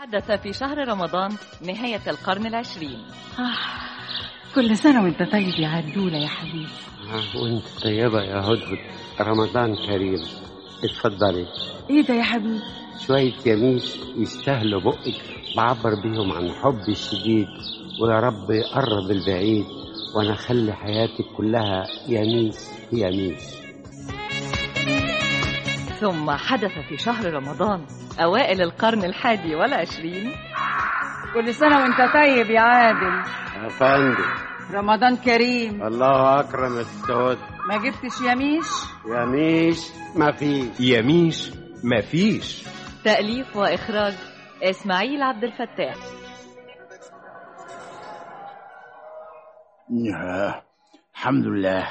حدث في شهر رمضان نهاية القرن العشرين آه. كل سنة وانت طيب يا عدولة يا حبيبي آه وانت طيبة يا هدهد رمضان كريم اتفضلي ايه ده يا حبيبي شوية يميش يستاهلوا بقك بعبر بيهم عن حبي الشديد ويا رب يقرب البعيد وانا اخلي حياتك كلها يميس يميس ثم حدث في شهر رمضان أوائل القرن الحادي والعشرين كل سنة وانت طيب يا عادل يا فندم رمضان كريم الله اكرم السود ما جبتش يميش يميش ما فيش يميش مفيش تأليف وإخراج إسماعيل عبد الفتاح آه، الحمد لله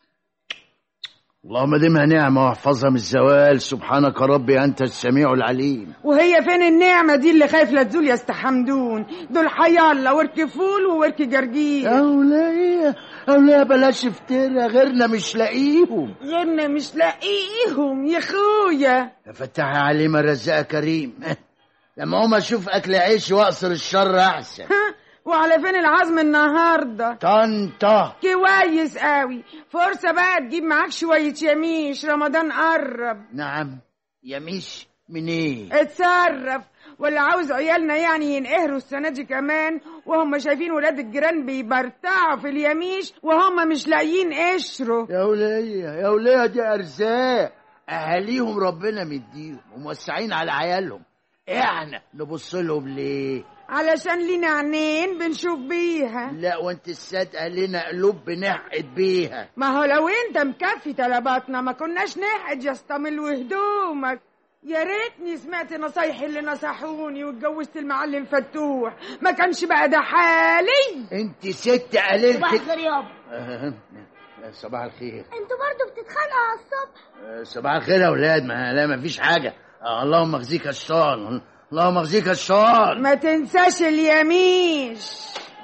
اللهم دمها نعمة واحفظها من الزوال سبحانك ربي أنت السميع العليم وهي فين النعمة دي اللي خايف لا تزول يا استحمدون دول حيالله ورك فول وورك جرجير أولياء أولياء بلاش افترا غيرنا مش لاقيهم غيرنا مش لاقيهم يا خويا يا فتح عليم الرزاق كريم لما هم أشوف أكل عيش وأقصر الشر أحسن ها وعلى فين العزم النهارده طنطا كويس قوي فرصة بقى تجيب معاك شوية يميش رمضان قرب نعم يميش من ايه اتصرف ولا عاوز عيالنا يعني ينقهروا السنة دي كمان وهم شايفين ولاد الجيران بيبرتعوا في اليميش وهم مش لاقيين قشره يا ولية يا ولية دي أرزاق أهاليهم ربنا مديهم وموسعين على عيالهم احنا نبص لهم ليه علشان لينا عينين بنشوف بيها لا وانت الصادقة لنا قلوب بنحقد بيها ما هو لو انت مكفي طلباتنا ما كناش نحقد يا اسطمل وهدومك يا ريتني سمعت نصايح اللي نصحوني واتجوزت المعلم فتوح ما كانش بقى ده حالي انت ست قليلة صباح الخير يابا آه، صباح الخير انتوا برضو بتتخانقوا على الصبح آه، صباح الخير يا اولاد ما لا ما فيش حاجة آه، اللهم اخزيك الشيطان اللهم اخزيك الشيطان ما تنساش اليميش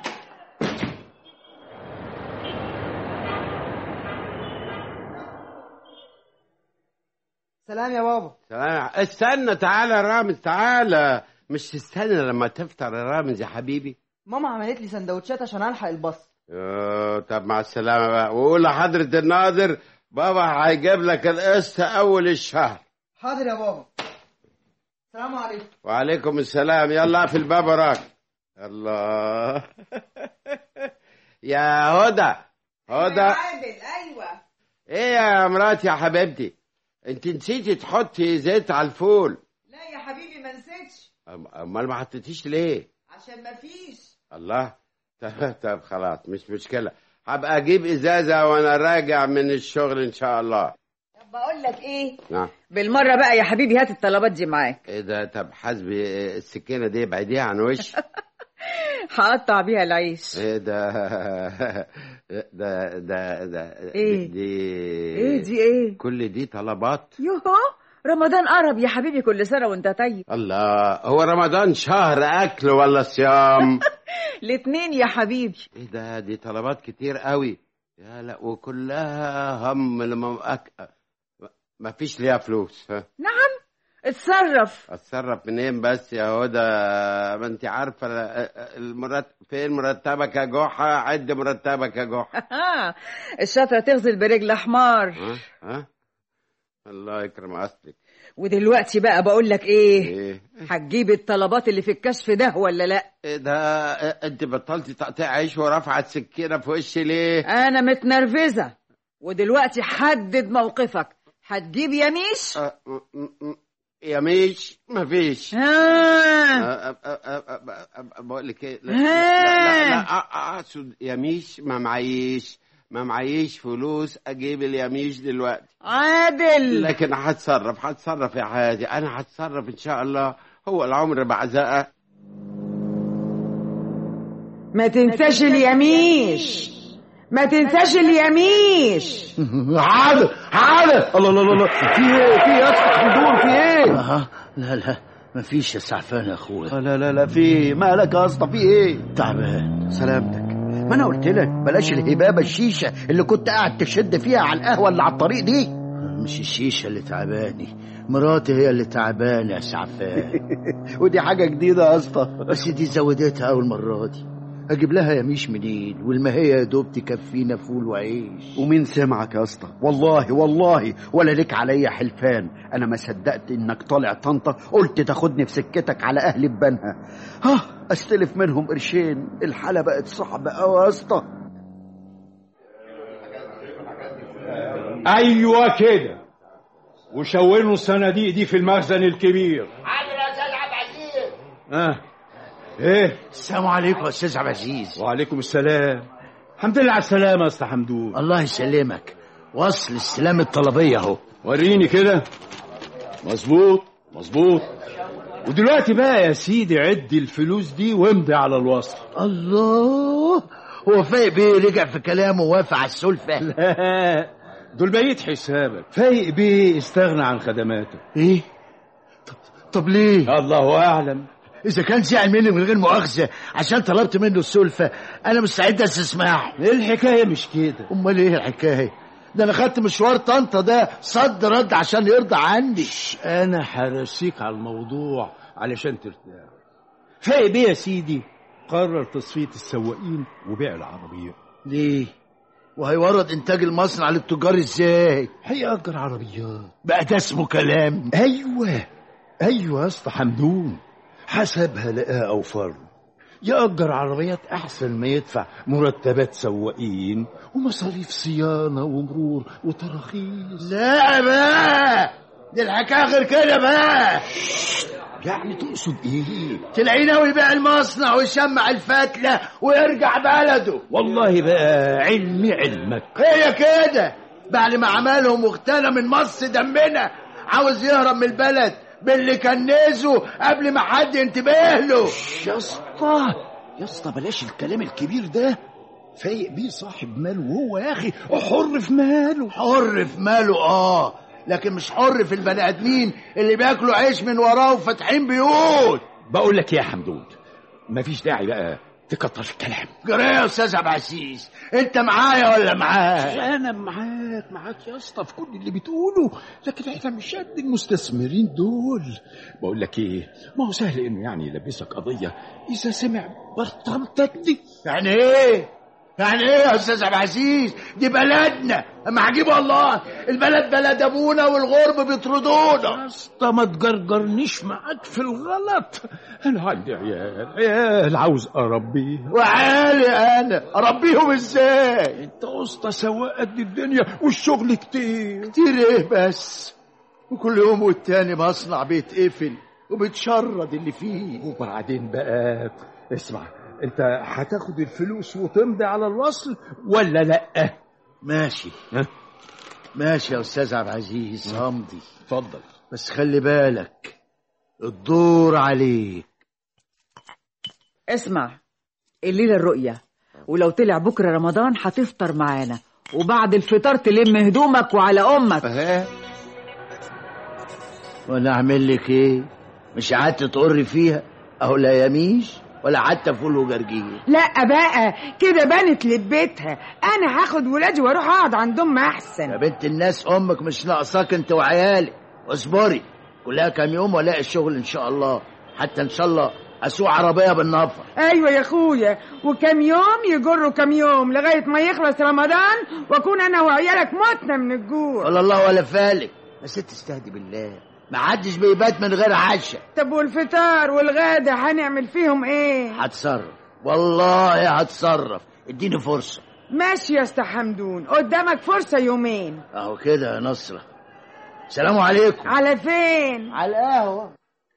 سلام يا بابا سلام استنى تعالى يا رامز تعالى مش تستنى لما تفطر يا رامز يا حبيبي ماما عملت لي سندوتشات عشان الحق الباص آه، طب مع السلامة بقى وقول لحضرة الناظر بابا هيجيب لك القسط أول الشهر حاضر يا بابا السلام عليكم وعليكم السلام يلا في الباب وراك الله يا هدى هدى عادل ايوه ايه يا مراتي يا حبيبتي انت نسيتي تحطي زيت على الفول لا يا حبيبي ما نسيتش أم- امال ما حطيتيش ليه عشان ما فيش الله طب, طب خلاص مش مشكلة هبقى اجيب ازازة وانا راجع من الشغل ان شاء الله بقول لك ايه نعم بالمرة بقى يا حبيبي هات الطلبات دي معاك ايه ده طب حسبي السكينة دي ابعديها عن وش هقطع بيها العيش ايه ده ده ده ده إيه؟ دي ايه دي ايه كل دي طلبات يوهو رمضان قرب يا حبيبي كل سنة وانت طيب الله هو رمضان شهر اكل ولا صيام الاتنين يا حبيبي ايه ده دي طلبات كتير قوي يا لا وكلها هم لما أك... ما فيش ليها فلوس ها نعم اتصرف اتصرف منين بس يا هدى ما انت عارفه المرتب فين مرتبك يا جحا عد مرتبك يا جحا الشطرة تغزل برجل حمار ها ها الله يكرم اصلك ودلوقتي بقى بقول لك ايه ايه هتجيب الطلبات اللي في الكشف ده ولا لا إيه ده انت بطلتي تقطيع عيش ورفعت سكينه في وشي ليه انا متنرفزة ودلوقتي حدد موقفك هتجيب يميش أه، م- م- م- يميش مفيش ها أه، أه، أه، أه، أه، بقول لك ايه لا ها. لا لا لا، أ- اقصد يميش ما معيش ما معيش فلوس اجيب اليميش دلوقتي عادل لكن هتصرف هتصرف يا حياتي انا هتصرف ان شاء الله هو العمر بعزقه ما تنساش اليميش ما تنساش اليميش حاضر حاضر الله الله الله الله. في ايه في ايه افتح بدور في ايه آه، لا لا مفيش يا سعفان يا اخويا لا لا لا في ايه مالك يا اسطى في ايه تعبان سلامتك ما انا قلت لك بلاش الهبابه الشيشه اللي كنت قاعد تشد فيها على القهوه اللي على الطريق دي مش الشيشة اللي تعباني مراتي هي اللي تعبانة يا سعفان ودي حاجه جديده يا اسطى بس دي زودتها أول مرة دي أجيب لها يميش منين والماهية يا دوب تكفينا فول وعيش ومين سمعك يا اسطى والله والله ولا ليك عليا حلفان انا ما صدقت انك طالع طنطا قلت تاخدني في سكتك على اهل بنها ها استلف منهم قرشين الحاله بقت صعبه قوي يا اسطى ايوه كده وشونوا الصناديق دي في المخزن الكبير عامل يا أستاذ عبد العزيز اه ايه السلام عليكم يا أستاذ عبد العزيز وعليكم السلام الحمد لله على السلامه يا اسطى حمدون الله يسلمك وصل السلام الطلبية أهو وريني كده مظبوط مظبوط ودلوقتي بقى يا سيدي عد الفلوس دي وامضي على الوصل الله هو فايق بيه رجع في كلامه ووافق على السلفة دول بقيت حسابك فايق بيه استغنى عن خدماتك ايه طب, طب ليه الله اعلم اذا كان زعل مني من غير مؤاخذه عشان طلبت منه السلفه انا مستعد استسمعه الحكايه مش كده امال ايه الحكايه ده انا خدت مشوار طنطا ده صد رد عشان يرضى عني انا هرسيك على الموضوع علشان ترتاح فايق بيه يا سيدي قرر تصفيه السواقين وبيع العربيه ليه وهيورد انتاج المصنع للتجار ازاي هيأجر عربيات بقى ده اسمه كلام ايوه ايوه يا اسطى حمدون حسبها لقاها اوفر يأجر عربيات احسن ما يدفع مرتبات سواقين ومصاريف صيانه ومرور وتراخيص لا بقى دي الحكايه غير كده بقى يعني تقصد ايه تلاقيه ناوي يبيع المصنع ويشمع الفتله ويرجع بلده والله بقى علمي علمك هي كده بعد ما عملهم واغتنى من مص دمنا عاوز يهرب من البلد باللي كنزه قبل ما حد ينتبه له يا اسطى يا اسطى بلاش الكلام الكبير ده فايق بيه صاحب ماله وهو يا اخي حر في ماله حر في ماله اه لكن مش حر في البني ادمين اللي بياكلوا عيش من وراه وفاتحين بيوت بقول لك يا حمدون مفيش داعي بقى تكتر في الكلام جرى يا استاذ عبد العزيز انت معايا ولا معايا انا معاك معاك يا اسطى في كل اللي بتقوله لكن احنا مش قد المستثمرين دول بقول لك ايه ما هو سهل انه يعني يلبسك قضيه اذا سمع برطمتك دي يعني ايه يعني ايه يا استاذ عبد العزيز دي بلدنا اما عجيب والله البلد بلد ابونا والغرب بيطردونا يا اسطى ما تجرجرنيش معاك في الغلط انا عندي عيال عيال عاوز اربيهم وعالي انا اربيهم ازاي انت اسطى سواق قد الدنيا والشغل كتير كتير ايه بس وكل يوم والتاني مصنع بيتقفل وبتشرد اللي فيه وبعدين بقى اسمع انت هتاخد الفلوس وتمضي على الوصل ولا لا ماشي ها؟ ماشي يا استاذ عبد العزيز همضي اتفضل بس خلي بالك الدور عليك اسمع الليلة الرؤية ولو طلع بكرة رمضان هتفطر معانا وبعد الفطار تلم هدومك وعلى أمك اهي وانا اعمل لك ايه مش قعدت تقر فيها اهو لا يميش ولا حتى فول وجرجير لا بقى كده بنت لبيتها انا هاخد ولادي واروح اقعد عند ام احسن يا بنت الناس امك مش ناقصاك انت وعيالك اصبري كلها كام يوم والاقي الشغل ان شاء الله حتى ان شاء الله اسوق عربيه بالنفر ايوه يا اخويا وكم يوم يجروا كم يوم لغايه ما يخلص رمضان واكون انا وعيالك متنا من الجوع ولا الله ولا فالك بس تستهدي بالله ما حدش بيبات من غير عشاء طب والفطار والغدا هنعمل فيهم ايه هتصرف والله هتصرف اديني فرصه ماشي يا استا حمدون قدامك فرصه يومين اهو كده يا نصره سلام عليكم على فين على القهوه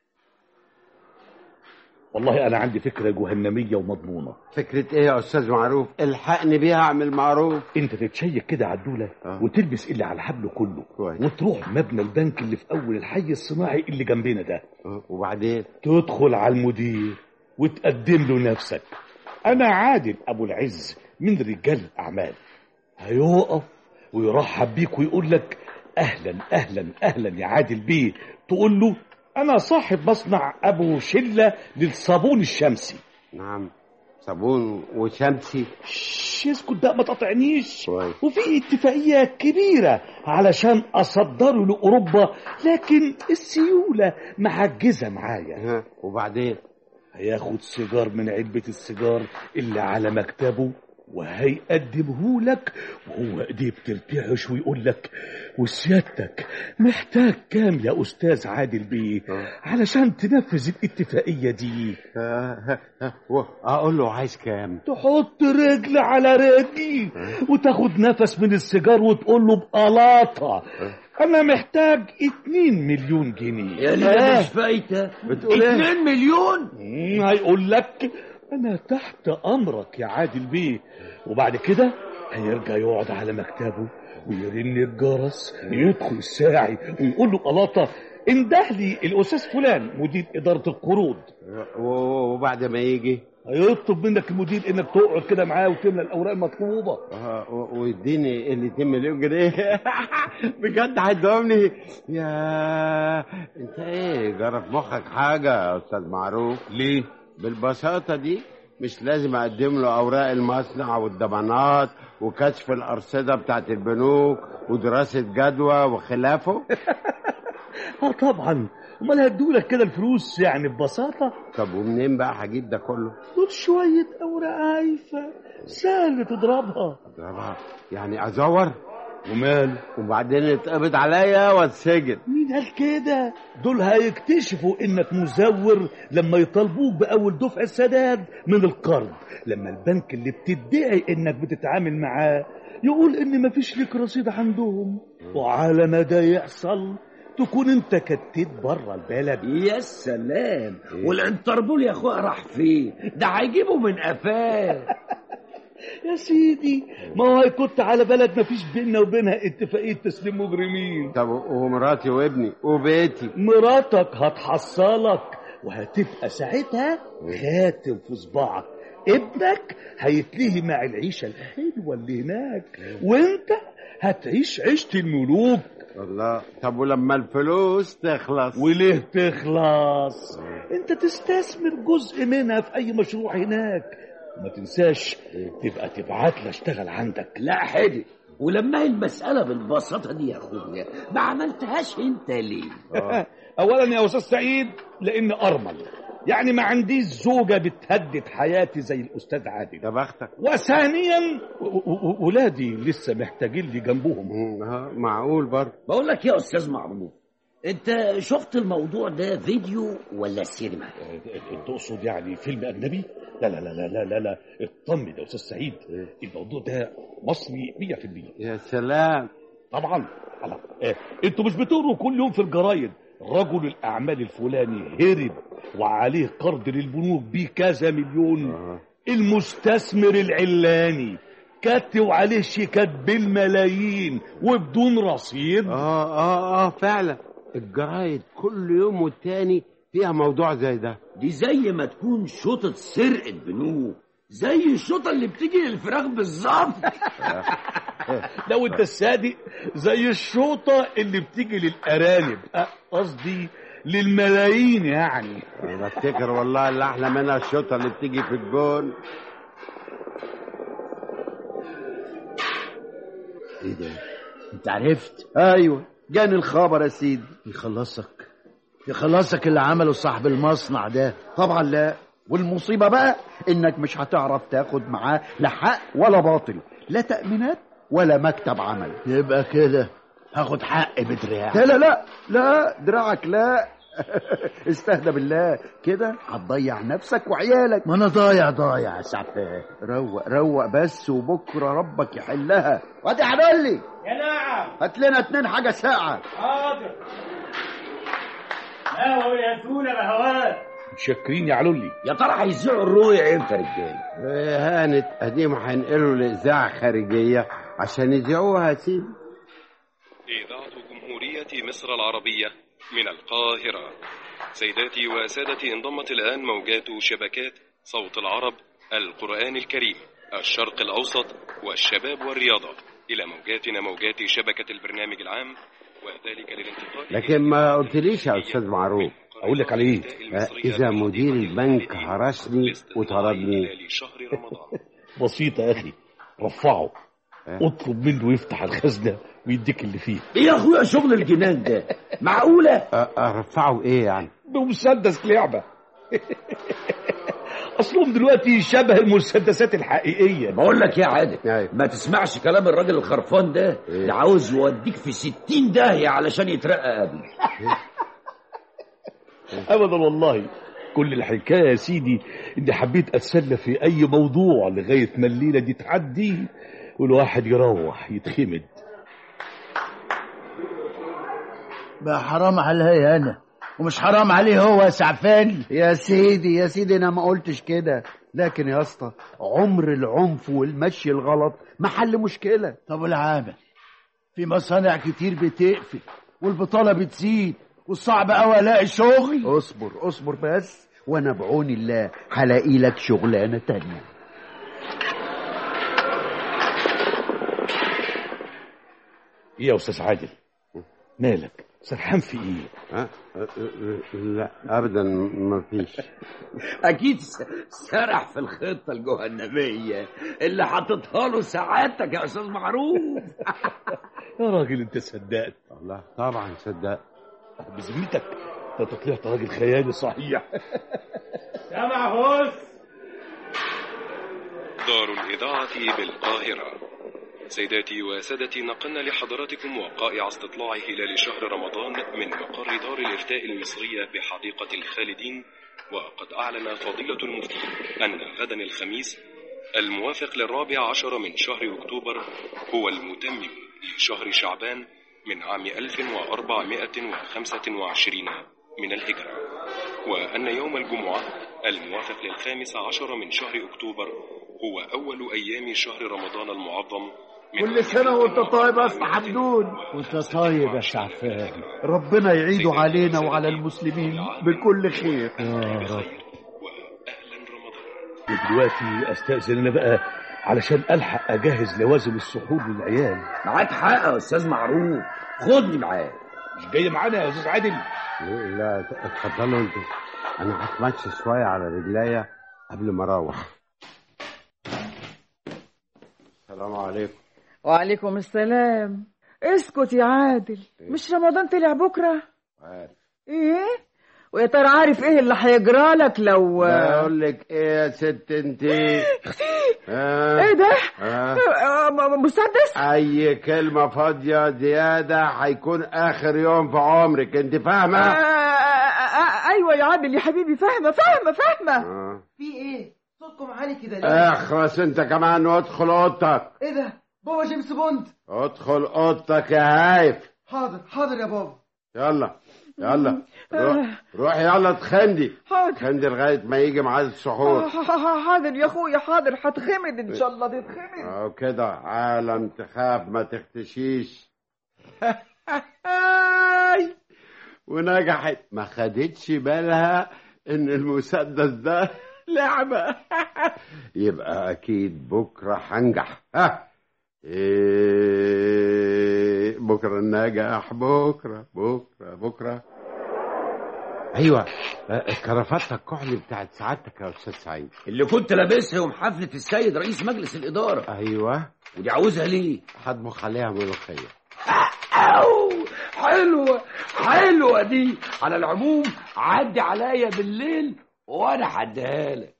والله انا عندي فكره جهنميه ومضمونه فكرة ايه يا استاذ معروف الحقني بيها اعمل معروف انت تتشيك كده على الدوله آه. وتلبس اللي على الحبل كله كويس. وتروح مبنى البنك اللي في اول الحي الصناعي اللي جنبنا ده آه، وبعدين تدخل على المدير وتقدم له نفسك انا عادل ابو العز من رجال الاعمال هيقف ويرحب بيك ويقول لك اهلا اهلا اهلا يا عادل بيه تقول له انا صاحب مصنع ابو شله للصابون الشمسي نعم صابون وشمسي شش، اسكت بقى ما تقطعنيش كويس وفي اتفاقية كبيرة علشان أصدره لأوروبا لكن السيولة محجزة معايا ها وبعدين هياخد سيجار من علبة السيجار اللي على مكتبه وهيقدمه لك وهو ايديه بترتعش ويقول لك وسيادتك محتاج كام يا استاذ عادل بيه علشان تنفذ الاتفاقية دي ها- ها- ها. اقول له عايز كام تحط رجل على رجلي وتاخد نفس من السيجار وتقول له بقلاطة انا محتاج اتنين مليون جنيه يا اللي ده مش فايته بتقول ايه اتنين مليون مم، هيقول لك انا تحت امرك يا عادل بيه وبعد كده هيرجع يقعد على مكتبه ويرن الجرس يدخل الساعي ويقول له قلاطة انده لي الاستاذ فلان مدير اداره القروض و- و- وبعد ما يجي هيطلب منك المدير انك تقعد كده معاه وتملى الاوراق المطلوبه آه، و- ويديني ال 2 مليون جنيه بجد هيدومني يا انت ايه جرى في مخك حاجه يا استاذ معروف ليه بالبساطه دي مش لازم اقدم له اوراق المصنع والضمانات وكشف الارصده بتاعت البنوك ودراسه جدوى وخلافه اه طبعا امال هدولك كده الفلوس يعني ببساطه طب ومنين بقى هجيب ده كله دول شويه اوراق هايفه سهل تضربها اضربها يعني ازور ومال وبعدين يتقبض عليا واتسجن مين قال كده دول هيكتشفوا انك مزور لما يطالبوك باول دفع السداد من القرض لما البنك اللي بتدعي انك بتتعامل معاه يقول ان مفيش لك رصيد عندهم وعلى ما ده يحصل تكون انت كتيت بره البلد يا سلام والانتربول يا اخويا راح فين ده هيجيبه من قفاه يا سيدي ما هو كنت على بلد مفيش بيننا وبينها اتفاقية تسليم مجرمين طب ومراتي وابني وبيتي مراتك هتحصلك وهتبقى ساعتها خاتم في صباعك ابنك هيتلهي مع العيشة الحلوة اللي هناك وانت هتعيش عيشة الملوك الله طب ولما الفلوس تخلص وليه تخلص انت تستثمر جزء منها في اي مشروع هناك ما تنساش تبقى تبعت لي اشتغل عندك لا حدي ولما هي المسألة بالبساطة دي يا اخويا ما عملتهاش انت ليه اولا يا استاذ سعيد لان ارمل يعني ما عنديش زوجة بتهدد حياتي زي الأستاذ عادل يا بختك وثانيا و- و- و- ولادي لسه محتاجين لي جنبهم مم، ها، معقول برضه بقول لك يا استاذ معروف انت شفت الموضوع ده فيديو ولا سينما تقصد يعني فيلم أجنبي؟ لا لا لا لا لا لا, لا. اطمن يا أستاذ سعيد الموضوع ده مصري 100% يا سلام طبعا على إيه. انتوا مش بتقروا كل يوم في الجرايد رجل الأعمال الفلاني هرب وعليه قرض للبنوك بيه كذا مليون آه. المستثمر العلاني كتوا عليه شيكات بالملايين وبدون رصيد اه اه اه فعلا الجرايد كل يوم والتاني فيها موضوع زي ده دي زي ما تكون شوطة سرقة بنوك زي الشوطة اللي بتيجي للفراخ بالظبط لو انت الصادق زي الشوطة اللي بتيجي للأرانب أه، قصدي للملايين يعني انا بفتكر والله اللي احلى منها الشوطه اللي بتيجي في الجون ايه ده انت عرفت ايوه جاني الخبر يا سيدي يخلصك يخلصك اللي عمله صاحب المصنع ده طبعا لا والمصيبه بقى انك مش هتعرف تاخد معاه لا حق ولا باطل لا تامينات ولا مكتب عمل يبقى كده هاخد حق بدراعي لا لا لا لا دراعك لا استهدى بالله كده هتضيع نفسك وعيالك ما انا ضايع ضايع يا سعفان روق روق بس وبكره ربك يحلها وادي عدلي يا نعم هات لنا اتنين حاجه ساعه حاضر لا هو يزول بهوات متشكرين يا علولي يا ترى هيذيعوا الرؤيا امتى يا رجاله إيه هانت قديم هينقلوا لاذاعه خارجيه عشان يذيعوها يا سيدي إذاعة جمهورية مصر العربية من القاهرة سيداتي وسادتي انضمت الآن موجات شبكات صوت العرب القرآن الكريم الشرق الأوسط والشباب والرياضة إلى موجاتنا موجات شبكة البرنامج العام وذلك للانتقال لكن ما قلتليش يا استاذ معروف اقول لك على ايه إذا مدير البنك هرسني وطردني لشهر رمضان بسيطه يا اخي رفعه اطلب منه يفتح الخزنه ويديك اللي فيه ايه يا اخويا شغل الجنان ده معقوله أ- أرفعه إيه يعني بمسدس لعبه اصلهم دلوقتي شبه المسدسات الحقيقيه بقول لك يا عادل ما تسمعش كلام الراجل الخرفان ده ده عاوز يوديك في ستين داهية علشان يترقى قبل ابدا والله كل الحكايه يا سيدي اني حبيت اتسلى في اي موضوع لغايه ما الليله دي تعدي والواحد يروح يتخمد بقى حرام عليا انا ومش حرام عليه هو يا سعفان يا سيدي يا سيدي انا ما قلتش كده لكن يا اسطى عمر العنف والمشي الغلط ما حل مشكله طب والعامل في مصانع كتير بتقفل والبطاله بتزيد والصعب قوي الاقي شغل اصبر اصبر بس وانا بعون الله هلاقي لك شغلانه تانية ايه يا استاذ عادل مالك سرحان في ايه ها؟ لا أبدا ما فيش اكيد س- سرح في الخطه الجهنميه اللي حاططها له سعادتك يا استاذ معروف يا راجل انت صدقت الله طبعا صدق بذمتك ده انت طلعت راجل خيالي صحيح يا محفوظ دار الإذاعة بالقاهرة سيداتي وسادتي نقلنا لحضراتكم وقائع استطلاع هلال شهر رمضان من مقر دار الإفتاء المصرية بحديقة الخالدين وقد أعلن فضيلة المفتي أن غدا الخميس الموافق للرابع عشر من شهر أكتوبر هو المتمم لشهر شعبان من عام 1425 من الهجرة وأن يوم الجمعة الموافق للخامس عشر من شهر أكتوبر هو أول أيام شهر رمضان المعظم من كل سنه وانت طيب يا اسطى حمدون وانت طيب يا سعفان ربنا يعيده علينا وعلى المسلمين بكل خير يا رب ودلوقتي استاذن انا بقى علشان الحق اجهز لوازم السحور للعيال معاك حق يا استاذ معروف خدني معاك مش جاي معانا يا استاذ عادل لا اتفضلوا انتوا انا هتمشى شويه على رجليا قبل ما اروح السلام عليكم وعليكم السلام اسكت يا عادل مش رمضان طلع بكرة عارف ايه ويا ترى عارف ايه اللي هيجرى لك لو بقول لك ايه يا ست انت آه. ايه ده آه. آه، م- مسدس اي كلمه فاضيه زياده هيكون اخر يوم في عمرك انت آه، فاهمه آه، آه، ايوه يا عادل يا حبيبي فاهمه فاهمه فاهمه آه. في ايه صوتكم عالي كده ليه اخرس انت كمان وادخل اوضتك ايه ده بابا جيمس بوند ادخل اوضتك يا هايف حاضر حاضر يا بابا يلا يلا روح روح يلا تخندي حاضر تخندي لغايه ما يجي ميعاد السحور حاضر يا اخويا حاضر هتخمد ان شاء الله تتخمد او كده عالم تخاف ما تختشيش ونجحت ما خدتش بالها ان المسدس ده لعبة يبقى اكيد بكرة هنجح ها إيه بكرة النجاح بكرة بكرة بكرة ايوه كرافتة الكحل بتاعت سعادتك يا استاذ سعيد اللي كنت لابسها يوم حفلة السيد رئيس مجلس الإدارة ايوه ودي عاوزها ليه؟ هطبخ عليها ملوخية أو حلوة حلوة دي على العموم عدي عليا بالليل وأنا هديها لك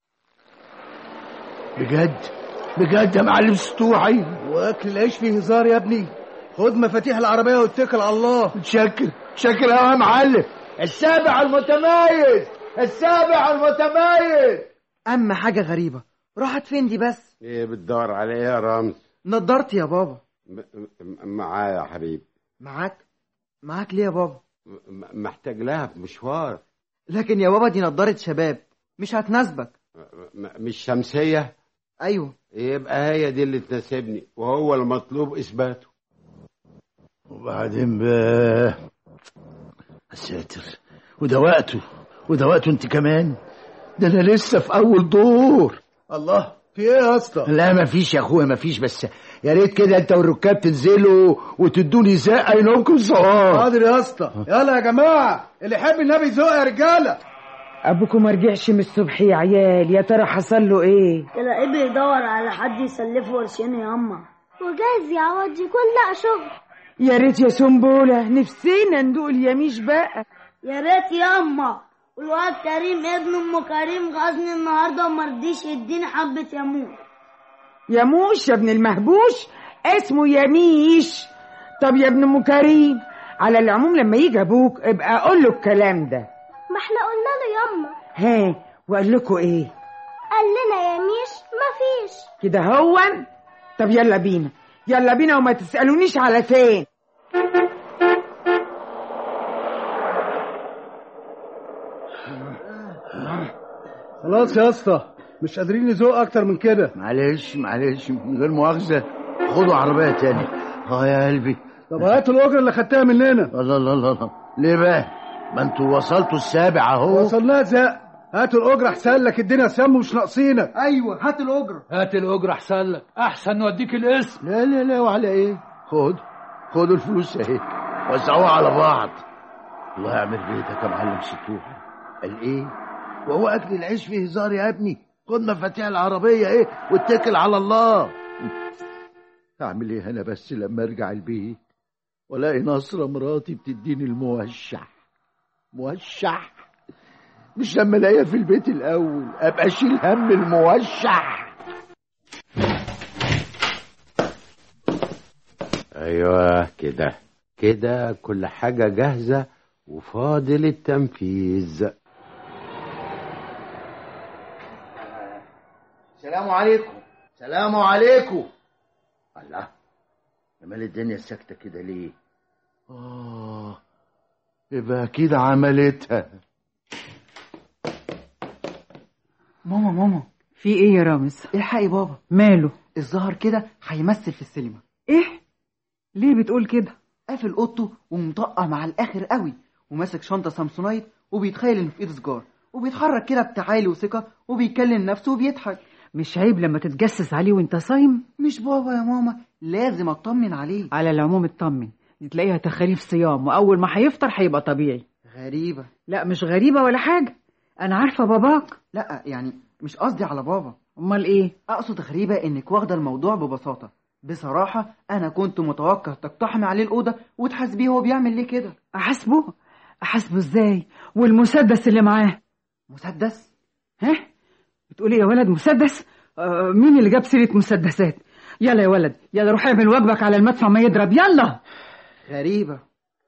بجد بجد يا معلم سطوحي واكل العيش فيه هزار يا ابني خد مفاتيح العربيه واتكل على الله متشكر متشكر قوي يا معلم السابع المتميز السابع المتميز اما حاجه غريبه راحت فين دي بس ايه بتدور على ايه يا رامز نضارتي يا بابا م- م- معايا يا حبيبي معاك معاك ليه يا بابا م- محتاج لها في مشوار لكن يا بابا دي نضاره شباب مش هتناسبك م- مش شمسية ايوه يبقى هي دي اللي تناسبني وهو المطلوب إثباته وبعدين بقى يا ساتر وده وقته وده وقته انت كمان ده انا لسه في اول دور الله في في ايه يا اسطى لا مفيش يا اخويا مفيش بس يا ريت كده انت والركاب تنزلوا وتدوني زقه ينومكم صواب حاضر يا اسطى يلا يا جماعه اللي يحب النبي يزق يا رجاله ابوكم ما رجعش من الصبح يا عيال يا ترى حصل له ايه تلاقيه بيدور على حد يسلفه ورشين يا اما وجايز يعوض يكون لقى شغل يا ريت يا سنبولة نفسينا ندوق اليميش بقى يا ريت يا اما والواد كريم ابن ام كريم غزني النهارده ومرضيش يديني حبه يموت يموش يا ابن المهبوش اسمه يميش طب يا ابن ام كريم على العموم لما يجي ابوك ابقى قول له الكلام ده ما احنا قلنا له ياما ها وقال لكم ايه قال لنا يميش مفيش كده هو طب يلا بينا يلا بينا وما تسألونيش على فين خلاص يا اسطى مش قادرين نزق اكتر من كده معلش معلش من غير مؤاخذه خدوا عربيه تاني اه يا قلبي طب هاتوا الاجره اللي خدتها مننا الله الله الله الله ليه بقى ما انتوا وصلتوا السابع اهو وصلنا زق هاتوا الاجره احسن لك الدنيا سم ومش ناقصينك ايوه هات الاجره هات الاجره احسن لك احسن نوديك الاسم لا لا لا وعلى ايه خد خدوا الفلوس اهي وزعوها على بعض الله يعمل بيتك يا معلم سطوح قال ايه وهو اكل العيش فيه هزار يا ابني خد مفاتيح العربيه ايه واتكل على الله اعمل ايه انا بس لما ارجع البيت والاقي نصره مراتي بتديني الموشح موشح مش لما الاقيها في البيت الاول ابقى اشيل هم الموشح ايوه كده كده كل حاجه جاهزه وفاضل التنفيذ سلام عليكم سلام عليكم الله مال الدنيا ساكته كده ليه اه يبقى اكيد عملتها ماما ماما في ايه يا رامز الحقي بابا ماله الظاهر كده هيمثل في السينما ايه ليه بتقول كده قافل اوضته ومطقع مع الاخر قوي وماسك شنطه سامسونايت وبيتخيل انه في ايده سجار وبيتحرك كده بتعالي وثقه وبيكلم نفسه وبيضحك مش عيب لما تتجسس عليه وانت صايم مش بابا يا ماما لازم اطمن عليه على العموم اطمن دي تلاقيها تخاريف صيام واول ما هيفطر هيبقى طبيعي غريبه لا مش غريبه ولا حاجه انا عارفه باباك لا يعني مش قصدي على بابا امال ايه اقصد غريبه انك واخده الموضوع ببساطه بصراحه انا كنت متوقع تقتحمي عليه الاوضه وتحاسبيه هو بيعمل ليه كده احاسبه احاسبه ازاي والمسدس اللي معاه مسدس ها بتقولي يا ولد مسدس آه مين اللي جاب سيره مسدسات يلا يا ولد يلا روح اعمل واجبك على المدفع ما يضرب يلا غريبه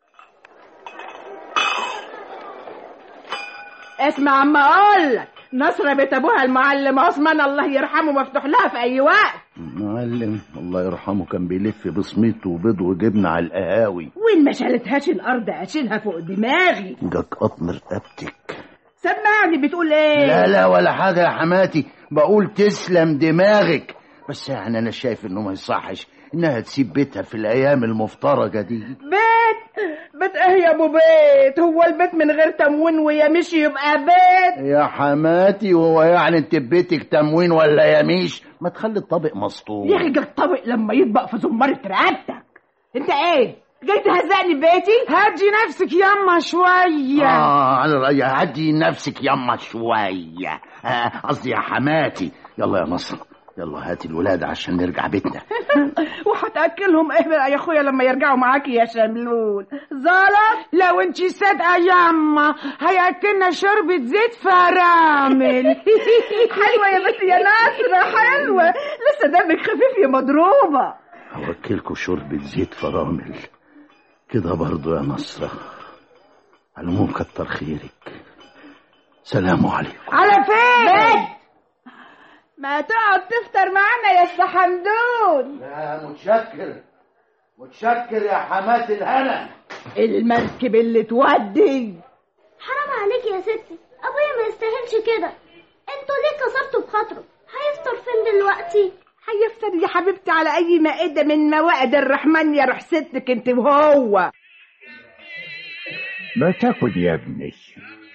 اسمع عم اقول لك نصرة بيت ابوها المعلم عثمان الله يرحمه مفتوح لها في اي وقت معلم الله يرحمه كان بيلف بصميته وبيض وجبنه على القهاوي وين ما شالتهاش الارض اشيلها فوق دماغي جاك قطم رقبتك سمعني بتقول ايه لا لا ولا حاجه يا حماتي بقول تسلم دماغك بس يعني انا شايف انه ما يصحش انها تسيب بيتها في الايام المفترجه دي بيت بيت ايه يا ابو بيت هو البيت من غير تموين ويا مشي يبقى بيت يا حماتي هو يعني انت بيتك تموين ولا يميش ما تخلي الطبق مسطور يحرق الطبق لما يطبق في زمارة رقبتك انت ايه جاي تهزقني ببيتي هدي نفسك يما شوية اه على رأيي هدي نفسك يما شوية قصدي آه يا حماتي يلا يا نصر يلا هاتي الولاد عشان نرجع بيتنا وهتاكلهم ايه بقى يا اخويا لما يرجعوا معاكي يا شملول زلط لو انتي صادقه ياما هياكلنا شوربه زيت فرامل حلوه يا بنتي يا ناصره حلوه لسه دمك خفيف يا مضروبه هوكلكوا شوربه زيت فرامل كده برضو يا نصره على العموم كتر خيرك سلام عليكم على فين ما تقعد تفطر معانا يا اسطى حمدون لا متشكر متشكر يا حمات الهنا المركب اللي تودي حرام عليك يا ستي ابويا ما يستاهلش كده انتوا ليه كسرتوا بخاطره هيفطر فين دلوقتي هيفطر يا حبيبتي على اي مائده من موائد الرحمن يا روح ستك انت وهو ما تاكل يا ابني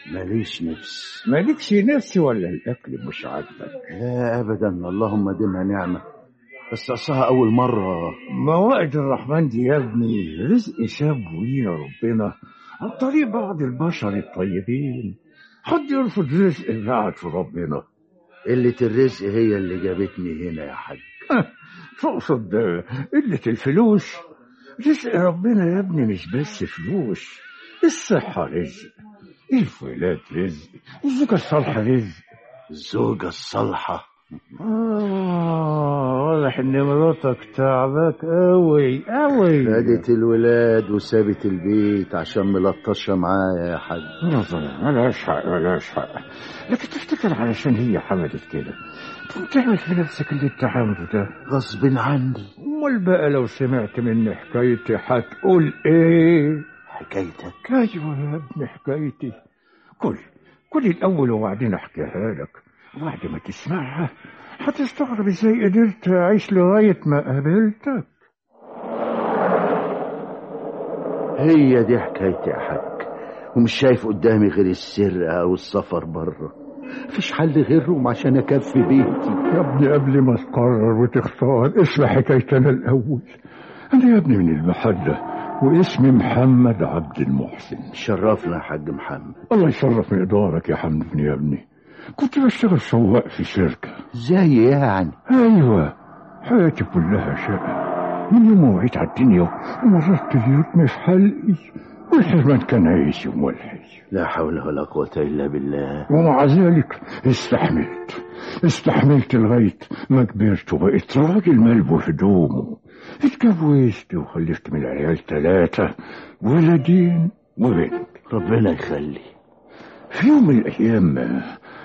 ماليش نفس مالكش نفس ولا الأكل مش عاجبك لا أبدا اللهم ديمها نعمة بس أصلها أول مرة موائد الرحمن دي يا ابني رزق سابه لينا ربنا عن طريق بعض البشر الطيبين حد يرفض رزق بعت ربنا قلة الرزق هي اللي جابتني هنا يا حاج تقصد قلة الفلوس رزق ربنا يا ابني مش بس فلوس الصحة رزق الولاد رزق الزوجة الصالحة رزق الزوجة الصالحة آه واضح إن مراتك تعبك أوي أوي خدت الولاد وسابت البيت عشان ملطشة معايا يا حاج ملهاش حق ملهاش حق لكن تفتكر علشان هي حملت كده تقوم تعمل في نفسك اللي انت عامله ده غصب عني امال بقى لو سمعت مني حكايتي هتقول ايه حكايتك ايوه يا ابني حكايتي كل كل الاول وبعدين احكيها لك وبعد ما تسمعها هتستغرب ازاي قدرت اعيش لغايه ما قابلتك هي دي حكايتي يا حاج ومش شايف قدامي غير السرقة والسفر بره مفيش حل غيرهم عشان اكفي بيتي يا ابني قبل ما تقرر وتختار اسمع حكايتنا الاول انا يا ابني من المحله واسمي محمد عبد المحسن شرفنا يا حاج محمد الله يشرف مقدارك يا حمد يا ابني كنت بشتغل سواق في شركة زي يعني ايوه حياتي كلها شقة من يوم ما وعيت على الدنيا ومررت اليتم في حلقي والحرمان كان عيشي وملحي لا حول ولا قوة إلا بالله ومع ذلك استحملت استحملت لغاية ما كبرت وبقيت راجل ملبو هدومه اتجوزت وخلفت من العيال ثلاثة ولدين وبنت ربنا يخلي في يوم من الأيام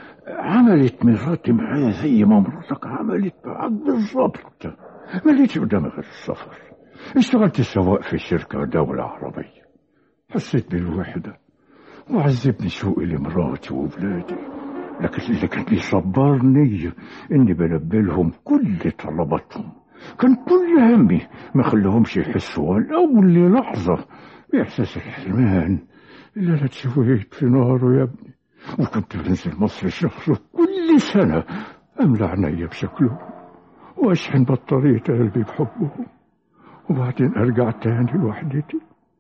عملت مراتي معايا زي ما مراتك عملت معاك بالظبط ما لقيتش قدامي غير السفر اشتغلت سواق في شركة دولة عربية حسيت بالوحدة وعذبني شوقي لمراتي وولادي لكن اللي كان بيصبرني اني بلبي لهم كل طلباتهم كان كل همي ما خليهمش يحسوا ولو لحظة بإحساس الحرمان اللي أنا اتشويت في ناره يا ابني وكنت بنزل مصر شهر كل سنة أملى عينيا بشكلهم وأشحن بطارية قلبي بحبهم وبعدين أرجع تاني لوحدتي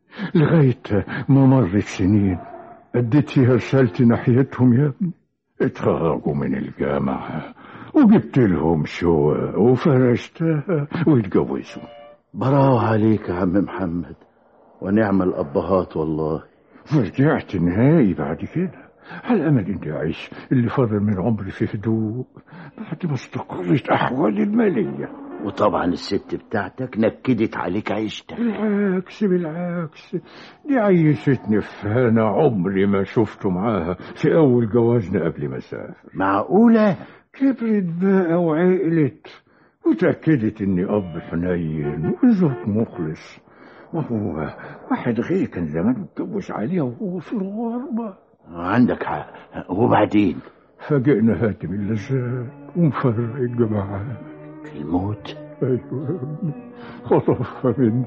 لغاية ما مرت سنين أديت فيها رسالتي ناحيتهم يا ابني اتخرجوا من الجامعة وجبت لهم شقق وفرشتها واتجوزوا براو عليك يا عم محمد ونعم الأبهات والله ورجعت نهائي بعد كده على أمل إني أعيش اللي فاضل من عمري في هدوء بعد ما استقرت أحوالي المالية وطبعا الست بتاعتك نكدت عليك عيشتك بالعكس بالعكس دي عيشتني في هنا عمري ما شفته معاها في أول جوازنا قبل ما أسافر معقولة؟ كبرت بقى وعقلت وتأكدت إني أب حنين وزوج مخلص ما هو واحد غيري كان زمان اتجوز عليها وهو في الغربة عندك حق وبعدين فاجئنا هاتم اللذات ومفرق الجماعات الموت ايوه يا ابني خطفها مني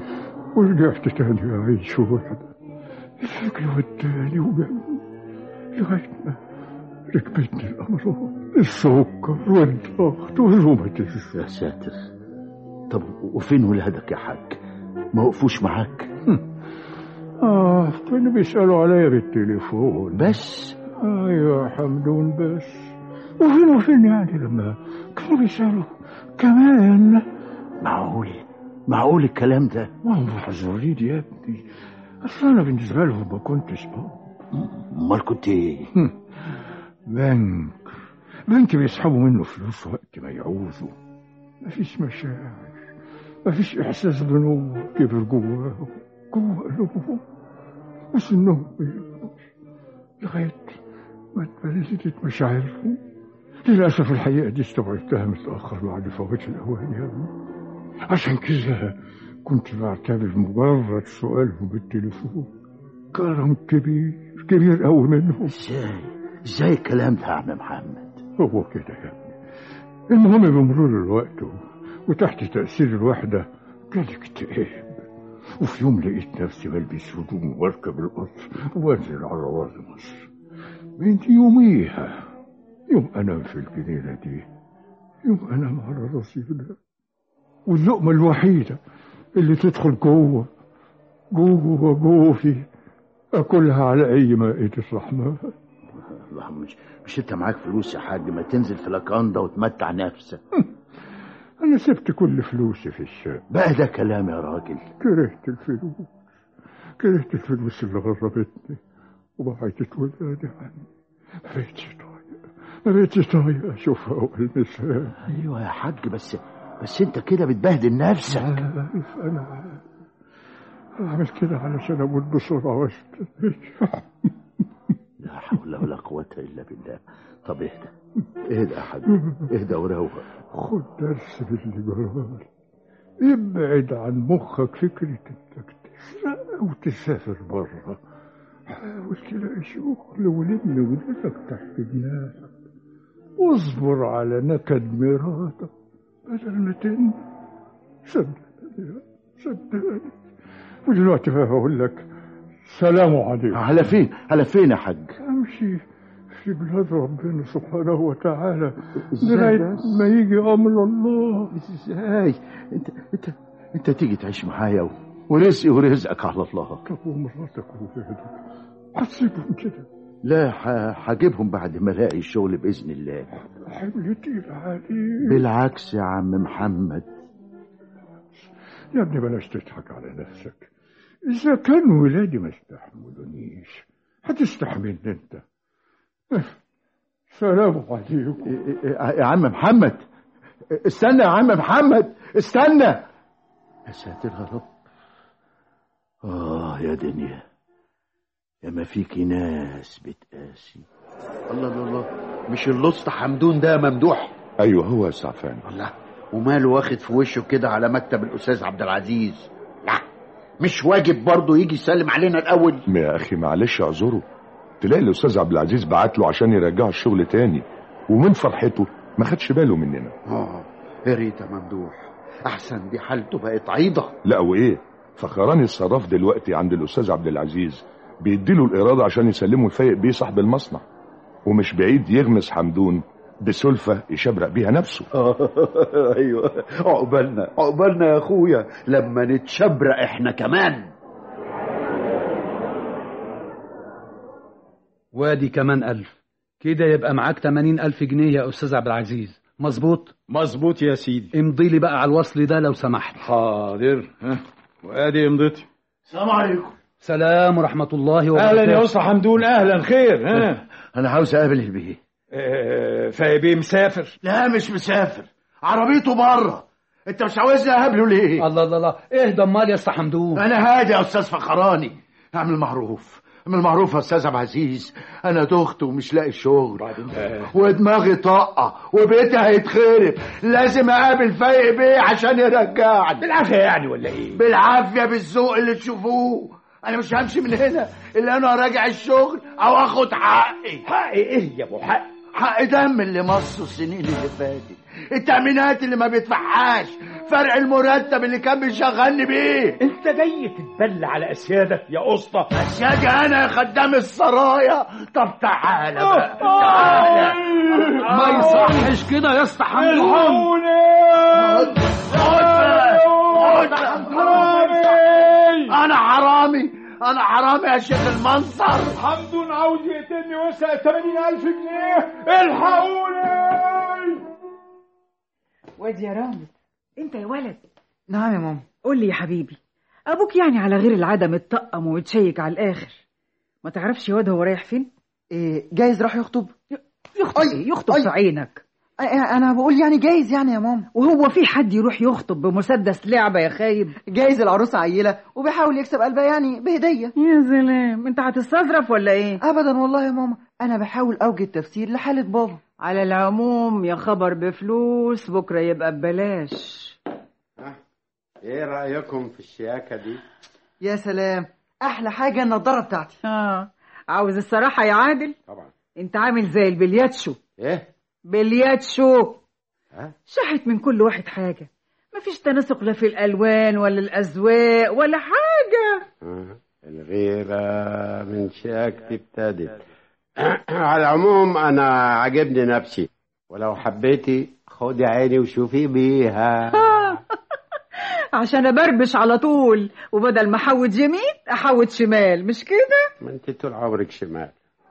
ورجعت تاني اعيش وحدة الفكر وداني وجابني لغاية ما ركبتني الامراض السكر والضغط والروماتيزم يا ساتر طب وفين ولادك يا حاج ما وقفوش معاك اه كانوا بيسألوا عليا بالتليفون بس ايوه حمدون بس وفين وفين يعني لما كانوا بيسألوا كمان معقول معقول الكلام ده ما هم محظورين يا ابني اصل انا بالنسبه لهم ما كنتش اب امال كنت ايه بنك بنك بيسحبوا منه فلوس وقت ما يعوزوا مفيش مشاعر مفيش احساس بنور كبر جواهم جوا قلوبهم وسنهم بيكبر لغايه ما اتبلدت مشاعرهم للأسف الحقيقة دي استوعبتها متأخر بعد فوات الأوان يا ابني عشان كده كنت بعتبر مجرد سؤالهم بالتليفون كرم كبير كبير قوي منهم ازاي ازاي الكلام ده يا عم محمد هو كده يا ابني المهم بمرور الوقت وتحت تأثير الوحدة جالي اكتئاب وفي يوم لقيت نفسي بلبس هدوم واركب القطر وانزل على رواد مصر من يوميها يوم انام في الجنينه دي يوم انام على الرصيف ده واللقمه الوحيده اللي تدخل جوه جوه جوفي اكلها على اي مائده رحمن الله مش مش انت معاك فلوس يا حاج ما تنزل في لاكاندا وتمتع نفسك انا سبت كل فلوسي في الشام بقى ده كلام يا راجل كرهت الفلوس كرهت الفلوس اللي غربتني وبعدت ولادي عني ما بقتش طايق ما بقتش طايق اشوفها والمسها ايوه يا حاج بس بس انت كده بتبهدل نفسك عارف انا عارف اعمل كده علشان اموت بسرعه واستنى لا حول ولا قوة إلا بالله طب اهدى اهدى يا حاج اهدى وروق خد درس باللي جرالي ابعد عن مخك فكرة انك تسرق وتسافر بره حاول تلاقي شغل ولم ولادك تحت جناحك واصبر على نكد مراتك بدل ما تندم صدقني صدقني ودلوقتي بقى هقول لك سلام عليكم على فين على فين يا حاج امشي في بلاد ربنا سبحانه وتعالى إزاي لغايه بس؟ ما يجي امر الله ازاي انت انت انت تيجي تعيش معايا و- ورزقي ورزقك على الله طب ومراتك وولادك هتسيبهم كده لا ح- هجيبهم بعد ما الاقي الشغل باذن الله حمل تقيل عليك بالعكس يا عم محمد يا ابني بلاش تضحك على نفسك اذا كان ولادي ما استحملونيش هتستحملني انت سلام عليكم يا عم محمد استنى يا عم محمد استنى يا ساتر يا رب اه يا دنيا يا ما فيكي ناس بتقاسي الله الله الله مش اللص حمدون ده ممدوح ايوه هو يا سعفان الله وماله واخد في وشه كده على مكتب الاستاذ عبد العزيز لا مش واجب برضه يجي يسلم علينا الاول يا اخي معلش اعذره تلاقي الاستاذ عبد العزيز بعت له عشان يرجعه الشغل تاني ومن فرحته ما خدش باله مننا اه يا ريت يا ممدوح احسن دي حالته بقت عيضه لا وايه فخراني الصراف دلوقتي عند الاستاذ عبد العزيز بيديله الاراده عشان يسلمه الفايق بيه صاحب المصنع ومش بعيد يغمس حمدون بسلفه يشبرق بيها نفسه ايوه عقبالنا عقبالنا يا اخويا لما نتشبرق احنا كمان وادي كمان ألف كده يبقى معاك 80 ألف جنيه يا أستاذ عبد العزيز مظبوط مظبوط يا سيدي امضي لي بقى على الوصل ده لو سمحت حاضر ها وادي امضتي السلام عليكم سلام ورحمة الله وبركاته اهلا يا اسطى حمدون اهلا خير ها انا عاوز اقابل البيه آه، فايبي مسافر لا مش مسافر عربيته بره انت مش عاوزني اقابله ليه الله الله الله اهدى امال يا اسطى حمدون انا هادي يا استاذ فخراني اعمل معروف اعمل معروف يا استاذ عبد العزيز انا دخت ومش لاقي شغل ودماغي طاقه وبيتي هيتخرب لازم اقابل فايق بيه عشان يرجعني بالعافيه يعني ولا ايه بالعافيه بالذوق اللي تشوفوه انا مش همشي من هنا الا انا راجع الشغل او اخد حقي حقي ايه يا ابو حق حق دم اللي مصه السنين اللي فاتت التأمينات اللي ما بيدفعهاش فرق المرتب اللي كان بيشغلني بيه انت جاي تتبلى على اسيادك يا اسطى اسيادي انا يا خدام السرايا طب تعالى بقى تعالى ما يصحش كده يا اسطى حمدون انا حرامي انا حرامي يا شيخ المنصر حمدون عاوز يقتلني ويسرق 80000 جنيه الحقوني واد يا رامز انت يا ولد نعم يا ماما قول لي يا حبيبي ابوك يعني على غير العاده متطقم ومتشيك على الاخر ما تعرفش يا واد هو رايح فين إيه جايز راح يخطب يخطب ايه يخطب في عينك أي- انا بقول يعني جايز يعني يا ماما وهو في حد يروح يخطب بمسدس لعبه يا خايب جايز العروسه عيله وبيحاول يكسب قلبها يعني بهديه يا سلام انت هتستظرف ولا ايه ابدا والله يا ماما انا بحاول اوجد تفسير لحاله بابا على العموم يا خبر بفلوس بكره يبقى ببلاش ايه رايكم في الشياكه دي يا سلام احلى حاجه النضاره بتاعتي اه عاوز الصراحه يا عادل طبعا انت عامل زي البلياتشو ايه بلياتشو ها شحت من كل واحد حاجه مفيش تناسق لا في الالوان ولا الاذواق ولا حاجه آه. الغيرة من شياكتي ابتدت على العموم انا عاجبني نفسي ولو حبيتي خدي عيني وشوفي بيها عشان ابربش على طول وبدل ما احوت يمين احوت شمال مش كده ما انت طول عمرك شمال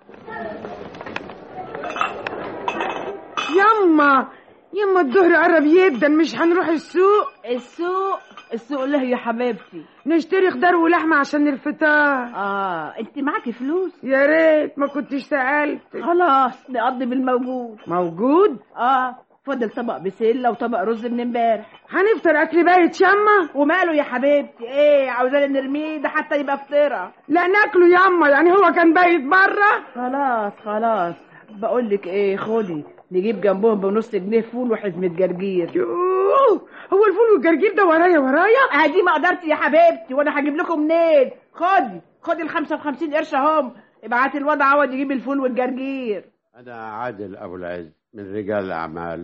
يما يما الظهر قرب جدا مش هنروح السوق السوق السوق له يا حبيبتي نشتري خضار ولحمة عشان الفطار اه انت معاكي فلوس يا ريت ما كنتش سألت خلاص نقضي بالموجود موجود اه فضل طبق بسله وطبق رز من امبارح هنفطر اكل بايت يما وماله يا حبيبتي ايه عاوزانا نرميه ده حتى يبقى فطيره لا ناكله يما يعني هو كان بايت بره خلاص خلاص بقول لك ايه خدي نجيب جنبهم بنص جنيه فول وحزمه جرجير يوه هو الفول والجرجير ده ورايا ورايا ادي ما قدرتي يا حبيبتي وانا هجيب لكم منين خدي خدي ال 55 قرش اهم ابعتي الواد عوض يجيب الفول والجرجير انا عادل ابو العز من رجال الاعمال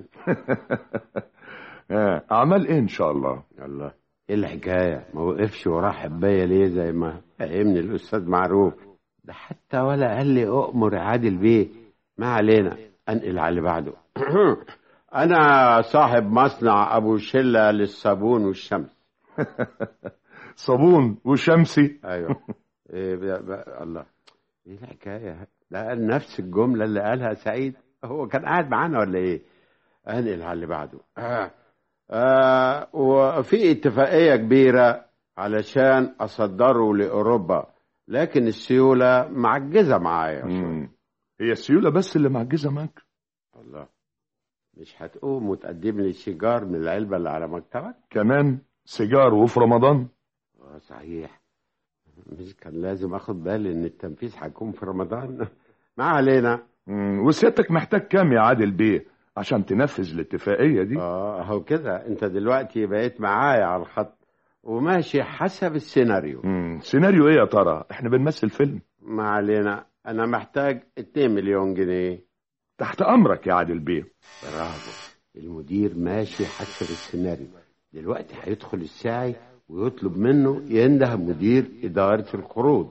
آه، اعمال ايه ان شاء الله الله ايه الحكايه ما وقفش وراه حبايه ليه زي ما فهمني الاستاذ معروف ده حتى ولا قال لي اؤمر عادل بيه ما علينا انقل على اللي بعده انا صاحب مصنع ابو شله للصابون والشمس صابون وشمسي ايوه إيه بقى بقى الله ايه الحكايه ده قال نفس الجمله اللي قالها سعيد هو كان قاعد معانا ولا ايه انقل على اللي بعده آه. آه وفي اتفاقيه كبيره علشان اصدره لاوروبا لكن السيوله معجزه معايا مم. هي السيولة بس اللي معجزة معاك الله مش هتقوم وتقدم لي سيجار من العلبه اللي على مكتبك كمان سيجار وفي رمضان اه صحيح مش كان لازم اخد بالي ان التنفيذ هيكون في رمضان ما علينا مم، وسيادتك محتاج كام يا عادل بيه عشان تنفذ الاتفاقية دي اه اهو كده انت دلوقتي بقيت معايا على الخط وماشي حسب السيناريو مم، سيناريو ايه يا ترى احنا بنمثل فيلم ما علينا انا محتاج 2 مليون جنيه تحت امرك يا عادل بيه برافو المدير ماشي حسب السيناريو دلوقتي هيدخل الساعي ويطلب منه ينده مدير إدارة القروض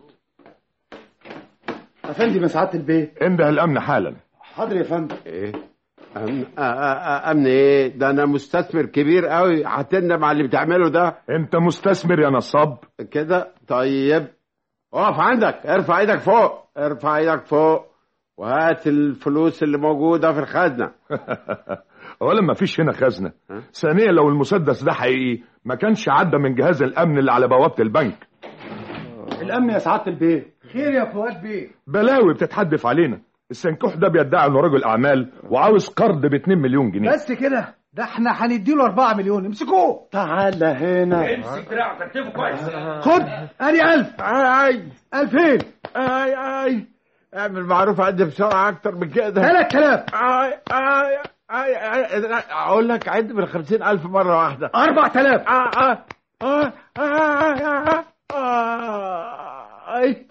افندي من سعاده البيت انده الامن حالا حاضر يا فندم ايه أمن, آ- آ- آ- أمن ايه ده انا مستثمر كبير قوي هتندم على اللي بتعمله ده انت مستثمر يا نصاب كده طيب اقف عندك ارفع ايدك فوق ارفع ايدك فوق وهات الفلوس اللي موجودة في الخزنة اولا ما فيش هنا خزنة ثانيا لو المسدس ده حقيقي ما كانش عدى من جهاز الامن اللي على بوابة البنك الامن يا سعاده البيت خير يا فؤاد بيه بلاوي بتتحدف علينا السنكوح ده بيدعي انه رجل اعمال وعاوز قرض ب 2 مليون جنيه بس كده ده احنا هنديله 4 مليون امسكوه تعالى هنا امسك دراعك اكتبه كويس خد ادي 1000 اي 2000 اي اي اعمل معروف عندي بسرعة أكتر من كده 3000 اي اي اي اي اقول لك عد من خمسين ألف مرة واحدة 4000 آه آه آه آه آه أي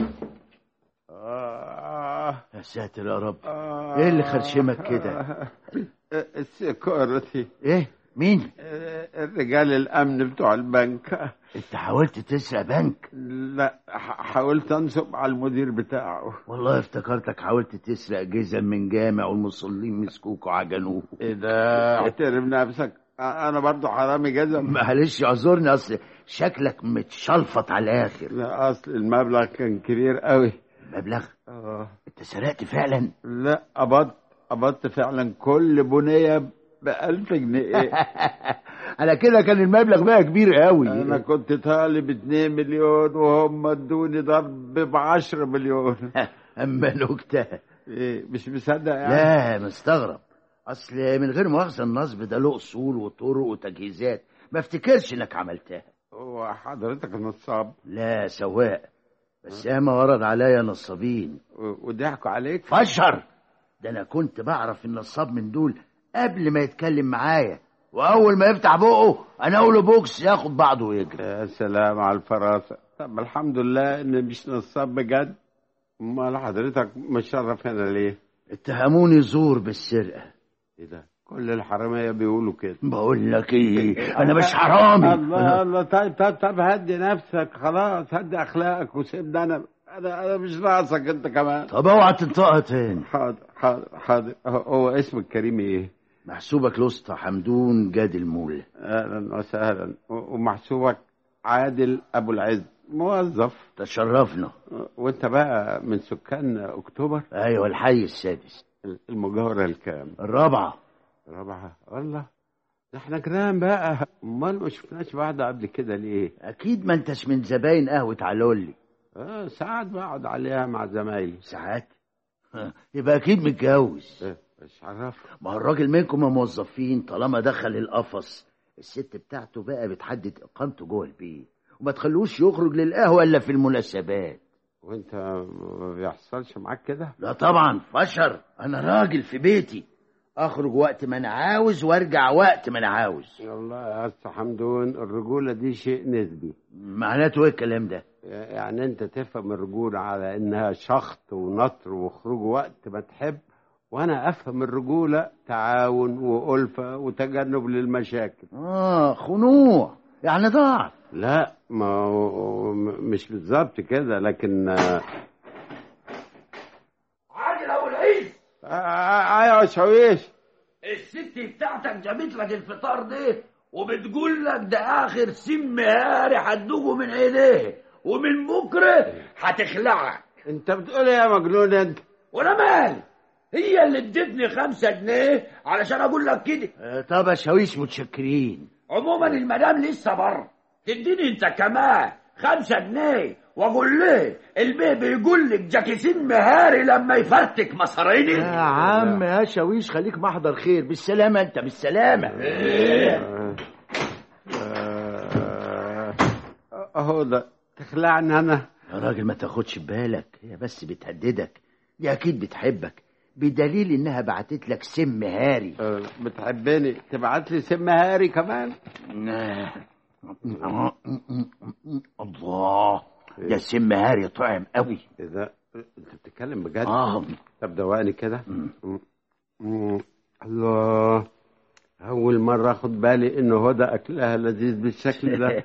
آه يا ساتر يا رب ايه اللي خرشمك كده السكيورتي ايه مين رجال الأمن بتوع البنك انت حاولت تسرق بنك لا ح- حاولت أنصب على المدير بتاعه والله افتكرتك حاولت تسرق جزم من جامع والمصلين مسكوك وعجنوه ايه ده احترم نفسك انا برضو حرامي جزم معلش اعذرني اصل شكلك متشلفط على الاخر لا اصل المبلغ كان كبير قوي مبلغ اه انت سرقت فعلا لا قبضت قبضت فعلا كل بنية بألف جنيه على كده كان المبلغ بقى كبير قوي انا كنت طالب اتنين مليون وهم ادوني ضرب بعشرة مليون اما نكته ايه مش مصدق يعني لا مستغرب اصل من غير مؤاخذه النصب ده له اصول وطرق وتجهيزات ما افتكرش انك عملتها هو حضرتك نصاب لا سواق بس ياما ورد عليا نصابين و- وضحكوا عليك فشر ده انا كنت بعرف النصاب من دول قبل ما يتكلم معايا واول ما يفتح بقه انا اقول له بوكس ياخد بعضه ويجري يا سلام على الفراسة طب الحمد لله ان مش نصاب بجد امال حضرتك مشرف هنا ليه اتهموني زور بالسرقه ايه ده كل الحرامية بيقولوا كده بقول لك ايه انا مش حرامي الله الله طيب طيب طيب هدي نفسك خلاص هدي اخلاقك وسيبني انا انا انا مش ناقصك انت كمان طب اوعى تنطقها تاني حاضر حاضر حاضر هو- هو اسمك كريم ايه؟ محسوبك الاسطى حمدون جاد المول اهلا وسهلا و- ومحسوبك عادل ابو العز موظف تشرفنا وانت بقى من سكان اكتوبر ايوه الحي السادس المجاورة الكام؟ الرابعة الرابعة والله ده احنا جيران بقى امال ما شفناش بعض قبل كده ليه؟ اكيد ما انتش من زباين قهوة علولي اه ساعات بقعد عليها مع زمايلي ساعات ها، يبقى اكيد متجوز اه مش عرف ما هو الراجل منكم موظفين طالما دخل القفص الست بتاعته بقى بتحدد اقامته جوه البيت وما تخلوش يخرج للقهوه الا في المناسبات وانت ما بيحصلش معاك كده؟ لا طبعا فشر انا راجل في بيتي اخرج وقت ما انا عاوز وارجع وقت ما انا عاوز والله يا استاذ حمدون الرجولة دي شيء نسبي معناته ايه الكلام ده يعني انت تفهم الرجولة على انها شخط ونطر وخروج وقت ما تحب وانا افهم الرجولة تعاون وألفة وتجنب للمشاكل اه خنوع يعني ضعف لا ما هو م- مش بالظبط كده لكن آه، عادل ابو العيد آه، ايوه يا شويش الست بتاعتك جابت لك الفطار ده وبتقول لك ده اخر سم هاري هتدوقه من عينيه ومن بكره هتخلعك انت بتقول ايه يا مجنون انت وانا مال هي اللي ادتني خمسة جنيه علشان اقول لك كده آه طب يا شاويش متشكرين عموما المدام لسه بره تديني انت كمان خمسة جنيه واقول ليه البيه بيقول لك جاكيسين مهاري لما يفرتك مصاريني يا عم يا شاويش خليك محضر خير بالسلامة انت بالسلامة آه، آه، اهو ده تخلعني انا يا راجل ما تاخدش بالك هي بس بتهددك دي اكيد بتحبك بدليل انها بعتت لك سم هاري آه، بتحبني تبعت لي سم هاري كمان الله ده سم هاري طعم قوي اذا انت بتتكلم بجد اه طب دوقني كده مم. الله اول مره اخد بالي ان هدى اكلها لذيذ بالشكل ده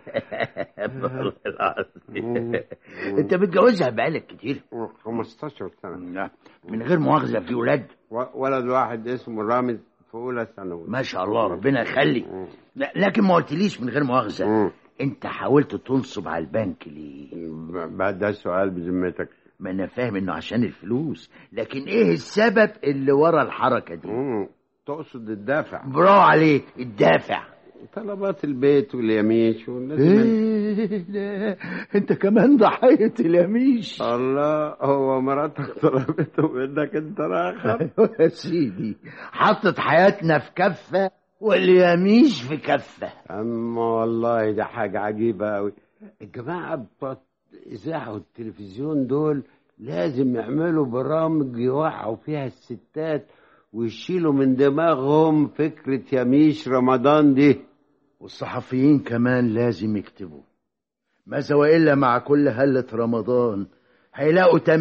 والله العظيم انت متجوزها بقالك كتير 15 سنه من غير مؤاخذة في ولاد و- ولد واحد اسمه رامز في اولى ثانوي ما شاء الله ربنا يخلي لا لكن ما قلتليش من غير مؤاخذة انت حاولت تنصب على البنك ليه بعد ده سؤال بذمتك ما انا فاهم انه عشان الفلوس لكن ايه السبب اللي ورا الحركة دي مم. تقصد الدافع برافو عليك الدافع طلبات البيت واليميش واللازم ايه لا انت كمان ضحية اليميش الله هو مراتك طلبته منك انت راخر أيوة يا سيدي حطت حياتنا في كفة واليميش في كفة اما والله ده حاجه عجيبه قوي الجماعه بتوع الاذاعه والتلفزيون دول لازم يعملوا برامج يوعوا فيها الستات ويشيلوا من دماغهم فكره يميش رمضان دي والصحفيين كمان لازم يكتبوا ماذا وإلا مع كل هلة رمضان هيلاقوا 80%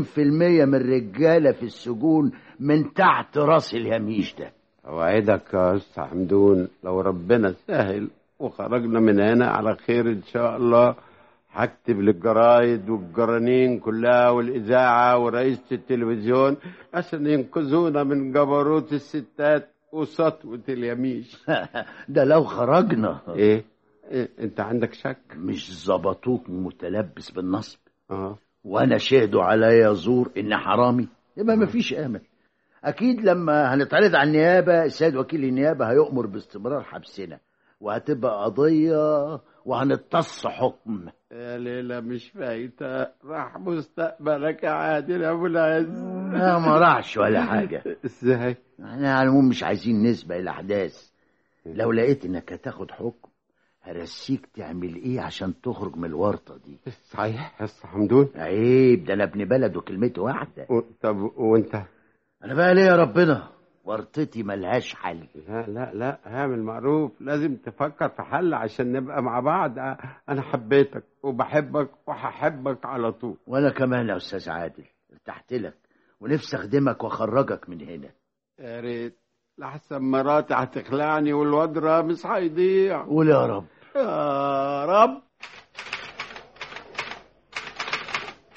من الرجالة في السجون من تحت راس اليميش ده اوعدك يا استاذ حمدون لو ربنا سهل وخرجنا من هنا على خير ان شاء الله هكتب للجرايد والجرانين كلها والاذاعه ورئيسه التلفزيون عشان ينقذونا من جبروت الستات وسطوه اليميش ده لو خرجنا ايه, إيه؟ انت عندك شك مش ظبطوك متلبس بالنصب اه وانا شهدوا عليا زور ان حرامي يبقى مفيش امل اكيد لما هنتعرض على النيابه السيد وكيل النيابه هيؤمر باستمرار حبسنا وهتبقى قضيه وهنتص حكم يا ليلى مش فايته راح مستقبلك يا عادل يا ابو العز لا ما راحش ولا حاجه ازاي احنا على العموم مش عايزين نسبق الاحداث لو لقيت انك هتاخد حكم هرسيك تعمل ايه عشان تخرج من الورطه دي صحيح يا استاذ حمدون عيب ده انا ابن بلد وكلمتي واحده و... طب وانت انا بقى ليه يا ربنا ورطتي ملهاش حل لا لا لا اعمل معروف لازم تفكر في حل عشان نبقى مع بعض انا حبيتك وبحبك وهحبك على طول وانا كمان يا استاذ عادل ارتحت لك ونفسي اخدمك واخرجك من هنا يا ريت لحسن مراتي هتخلعني والواد رامز هيضيع قول يا رب يا رب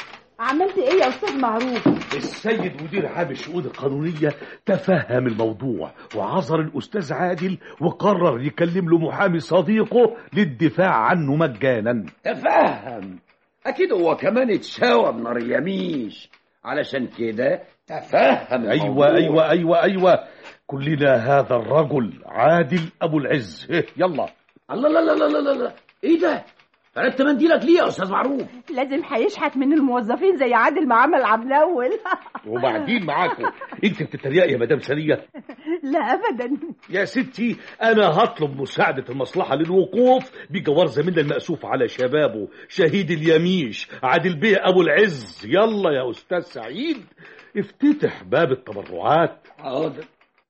عملت ايه يا استاذ معروف السيد مدير عام الشؤون القانونية تفهم الموضوع وعذر الأستاذ عادل وقرر يكلم له محامي صديقه للدفاع عنه مجانا تفهم اكيد هو كمان اتشاوى بنار يميش علشان كده تفهم أيوة الموضوع. أيوة أيوة أيوة كلنا هذا الرجل عادل أبو العز إيه، يلا الله لا لا لا لا لا لا ايه ده فرقت منديلك ليه يا استاذ معروف لازم هيشحت من الموظفين زي عادل ما عمل عبد الاول وبعدين معاكم انت بتتريقي يا مدام سريه لا ابدا يا ستي انا هطلب مساعده المصلحه للوقوف بجوار زميلنا المأسوف على شبابه شهيد اليميش عادل بيه ابو العز يلا يا استاذ سعيد افتتح باب التبرعات حاضر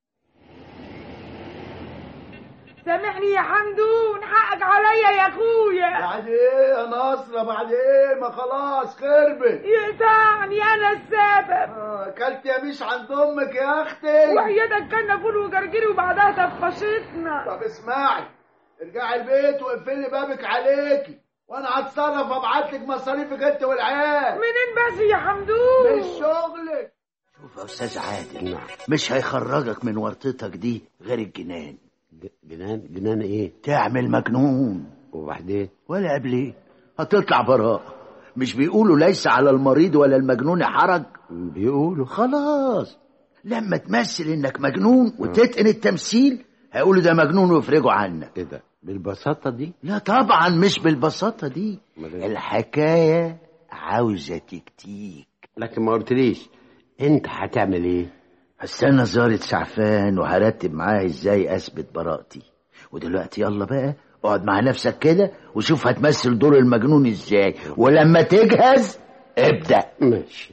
سامحني يا حمدون حقك عليا يا اخويا بعد ايه يا نصرة بعد ايه ما خلاص خربت يقطعني انا السبب اكلت يا ميش عند امك يا اختي وحياتك كنا فول وجرجيري وبعدها طفشتنا طب اسمعي ارجعي البيت واقفلي بابك عليكي وانا هتصرف ابعت لك مصاريفك انت والعيال منين بس يا حمدون من شغلك شوف يا استاذ عادل مش هيخرجك من ورطتك دي غير الجنان جنان جنان ايه تعمل مجنون وبعدين ولا قبل ايه هتطلع براء مش بيقولوا ليس على المريض ولا المجنون حرج بيقولوا خلاص لما تمثل انك مجنون وتتقن التمثيل هيقولوا ده مجنون ويفرجوا عنك ايه ده بالبساطه دي لا طبعا مش بالبساطه دي أمال إيه؟ الحكايه عاوزه تكتيك لكن ما قلتليش انت هتعمل ايه هستنى زارة سعفان وهرتب معاه ازاي اثبت براءتي ودلوقتي يلا بقى اقعد مع نفسك كده وشوف هتمثل دور المجنون ازاي ولما تجهز ابدأ ماشي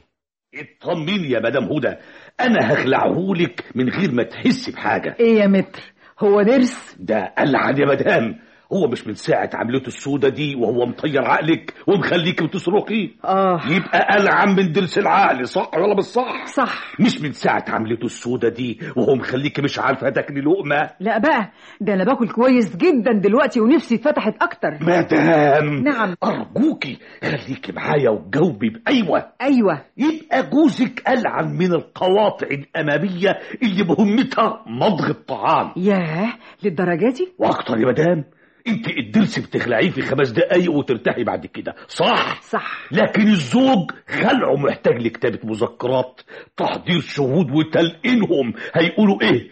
اطمني يا مدام هدى انا هخلعهولك من غير ما تحسي بحاجه ايه يا متر هو درس ده قلعن يا مدام هو مش من ساعة عملته السودة دي وهو مطير عقلك ومخليك بتصرخي اه يبقى قلعن من درس العقل صح ولا مش صح صح مش من ساعة عملته السودة دي وهو مخليك مش عارفة تاكلي لقمة لا بقى ده انا باكل كويس جدا دلوقتي ونفسي اتفتحت اكتر مدام نعم أرجوكي خليكي معايا وجاوبي بأيوة ايوه يبقى جوزك ألعن من القواطع الأمامية اللي مهمتها مضغ الطعام ياه للدرجة دي واكتر يا مدام انت الدرس بتخلعيه في خمس دقايق وترتاحي بعد كده صح صح لكن الزوج خلعه محتاج لكتابة مذكرات تحضير شهود وتلقينهم هيقولوا ايه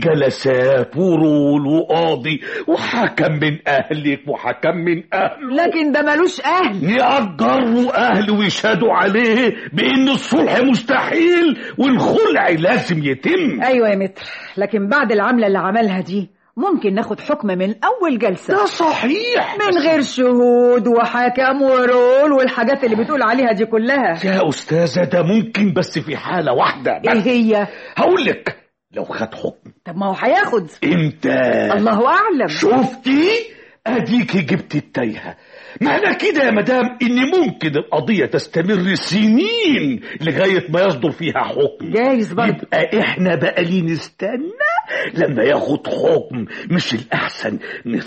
وجلسات ورول وقاضي وحكم من اهلك وحكم من اهله لكن ده ملوش اهل يأجروا اهله ويشهدوا عليه بان الصلح مستحيل والخلع لازم يتم ايوه يا متر لكن بعد العملة اللي عملها دي ممكن ناخد حكم من اول جلسة ده صحيح من غير شهود وحكم ورول والحاجات اللي بتقول عليها دي كلها يا أستاذة ده ممكن بس في حالة واحدة ايه بس هي هقول لك لو خد حكم طب ما هو هياخد امتى الله اعلم شفتي اديكي جبت التايهة معنى كده يا مدام ان ممكن القضية تستمر سنين لغاية ما يصدر فيها حكم جايز برضه يبقى احنا بقى ليه نستنى لما ياخد حكم مش الاحسن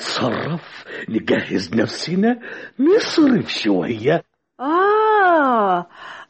نتصرف نجهز نفسنا نصرف شوية اه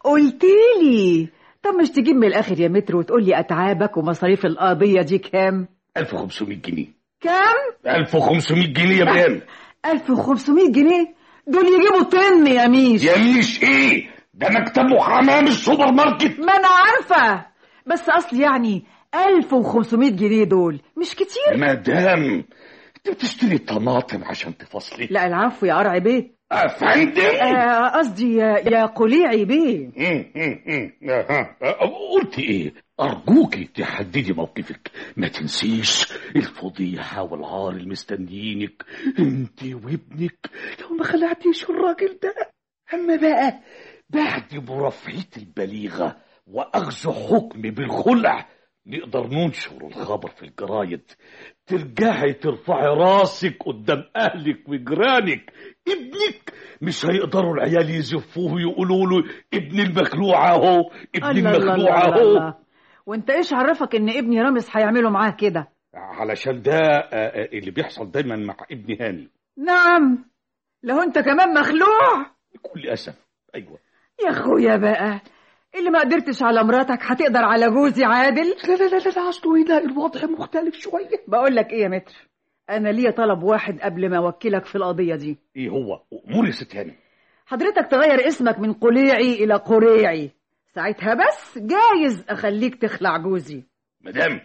قلتيلي طب مش تجيب من الاخر يا متر وتقولي اتعابك ومصاريف القضية دي كام 1500 جنيه كام 1500 جنيه يا مدام 1500 جنيه دول يجيبوا طن يا ميش يا ميش ايه ده مكتب محاماه مش سوبر ماركت ما انا عارفة بس اصل يعني 1500 جنيه دول مش كتير مدام انت بتشتري طماطم عشان تفصلي لا العفو يا قرع بيه افندم آه، قصدي يا, يا قليعي بيه مم، مم، مم. أها. أه، قلت ايه ارجوكي تحددي موقفك ما تنسيش الفضيحة والعار المستنيينك انت وابنك لو ما خلعتيش الراجل ده اما بقى بعد مرافعتي البليغة واخذ حكم بالخلع نقدر ننشر الخبر في الجرايد ترجعي ترفعي راسك قدام اهلك وجيرانك ابنك مش هيقدروا العيال يزفوه ويقولوا له ابن المخلوع اهو ابن الله الله المخلوع الله اهو الله. وانت ايش عرفك ان ابني رامز هيعملوا معاه كده علشان ده آه، آه، اللي بيحصل دايما مع ابن هاني نعم لو انت كمان مخلوع بكل اسف ايوه يا اخويا بقى اللي ما قدرتش على مراتك هتقدر على جوزي عادل لا لا لا لا اصله ايه ده الوضع مختلف شويه بقول لك ايه يا متر انا ليا طلب واحد قبل ما اوكلك في القضيه دي ايه هو امور يا ست هاني حضرتك تغير اسمك من قليعي الى قريعي ساعتها بس جايز اخليك تخلع جوزي مدام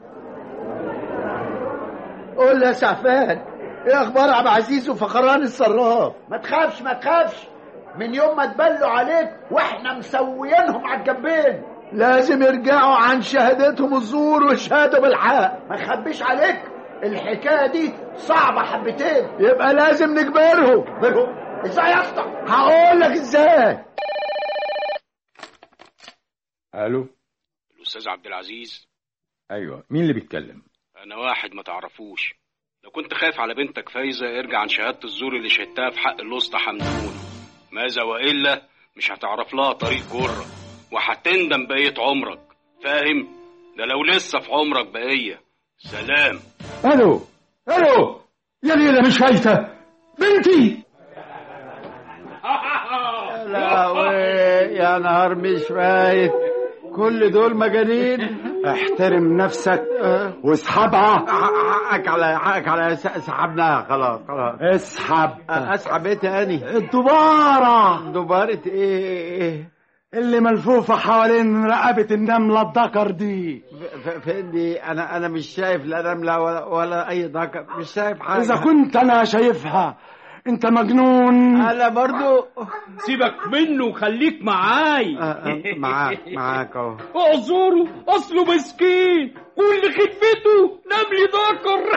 قول لي يا سعفان ايه اخبار عبد العزيز وفخران الصراف ما تخافش ما تخافش من يوم ما تبلوا عليك واحنا مسويينهم على الجنبين لازم يرجعوا عن شهادتهم الزور ويشهدوا بالحق ما نخبيش عليك الحكايه دي صعبه حبتين يبقى لازم نجبرهم ازاي يا اسطى هقول لك ازاي الو الأستاذ عبد العزيز ايوه مين اللي بيتكلم أنا واحد ما تعرفوش لو كنت خايف على بنتك فايزة ارجع عن شهادة الزور اللي شهدتها في حق الأسطى حمدون ماذا وإلا مش هتعرف لها طريق جرة وهتندم بقية عمرك فاهم ده لو لسه في عمرك بقية سلام الو الو يا ليلى مش فايته بنتي لا يا نهار مش فايت كل دول مجانين احترم نفسك واسحبها حقك على حقك على س- سحبناها خلاص خلاص اسحب اسحب ايه تاني الدبارة دبارة ايه ايه اللي ملفوفة حوالين رقبة النملة الذكر دي ف- ف- فين دي انا انا مش شايف لا نملة ولا, ولا اي ذكر مش شايف حاجة إذا كنت أنا شايفها أنت مجنون انا برضو سيبك منه وخليك معاي معاك معاك اهو اعذره اصله مسكين كل خدمته نملي ذكر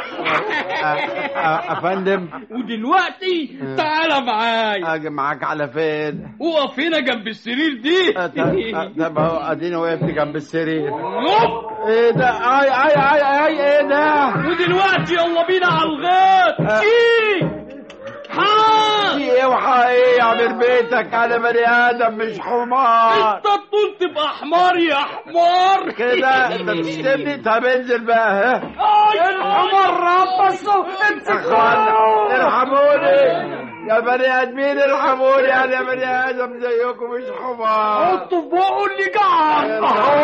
افندم ودلوقتي تعالى معاي اجي معاك على فين اقف هنا جنب السرير دي طب طب اهو اديني وقفت جنب السرير يوب. ايه ده اي اي اي اي ايه ده ودلوقتي يلا بينا على الغيط ايه حاضر في اوعى ايه يعمل بيتك انا بني ادم مش حمار انت طول تبقى حمار يا حمار كده انت بتشتمني طب انزل بقى ها الحمار ربصوا اخوانا ارحموني يا بني ادمين ارحموني انا يا بني ادم زيكم مش حمار حطوا في بقه اللي جعان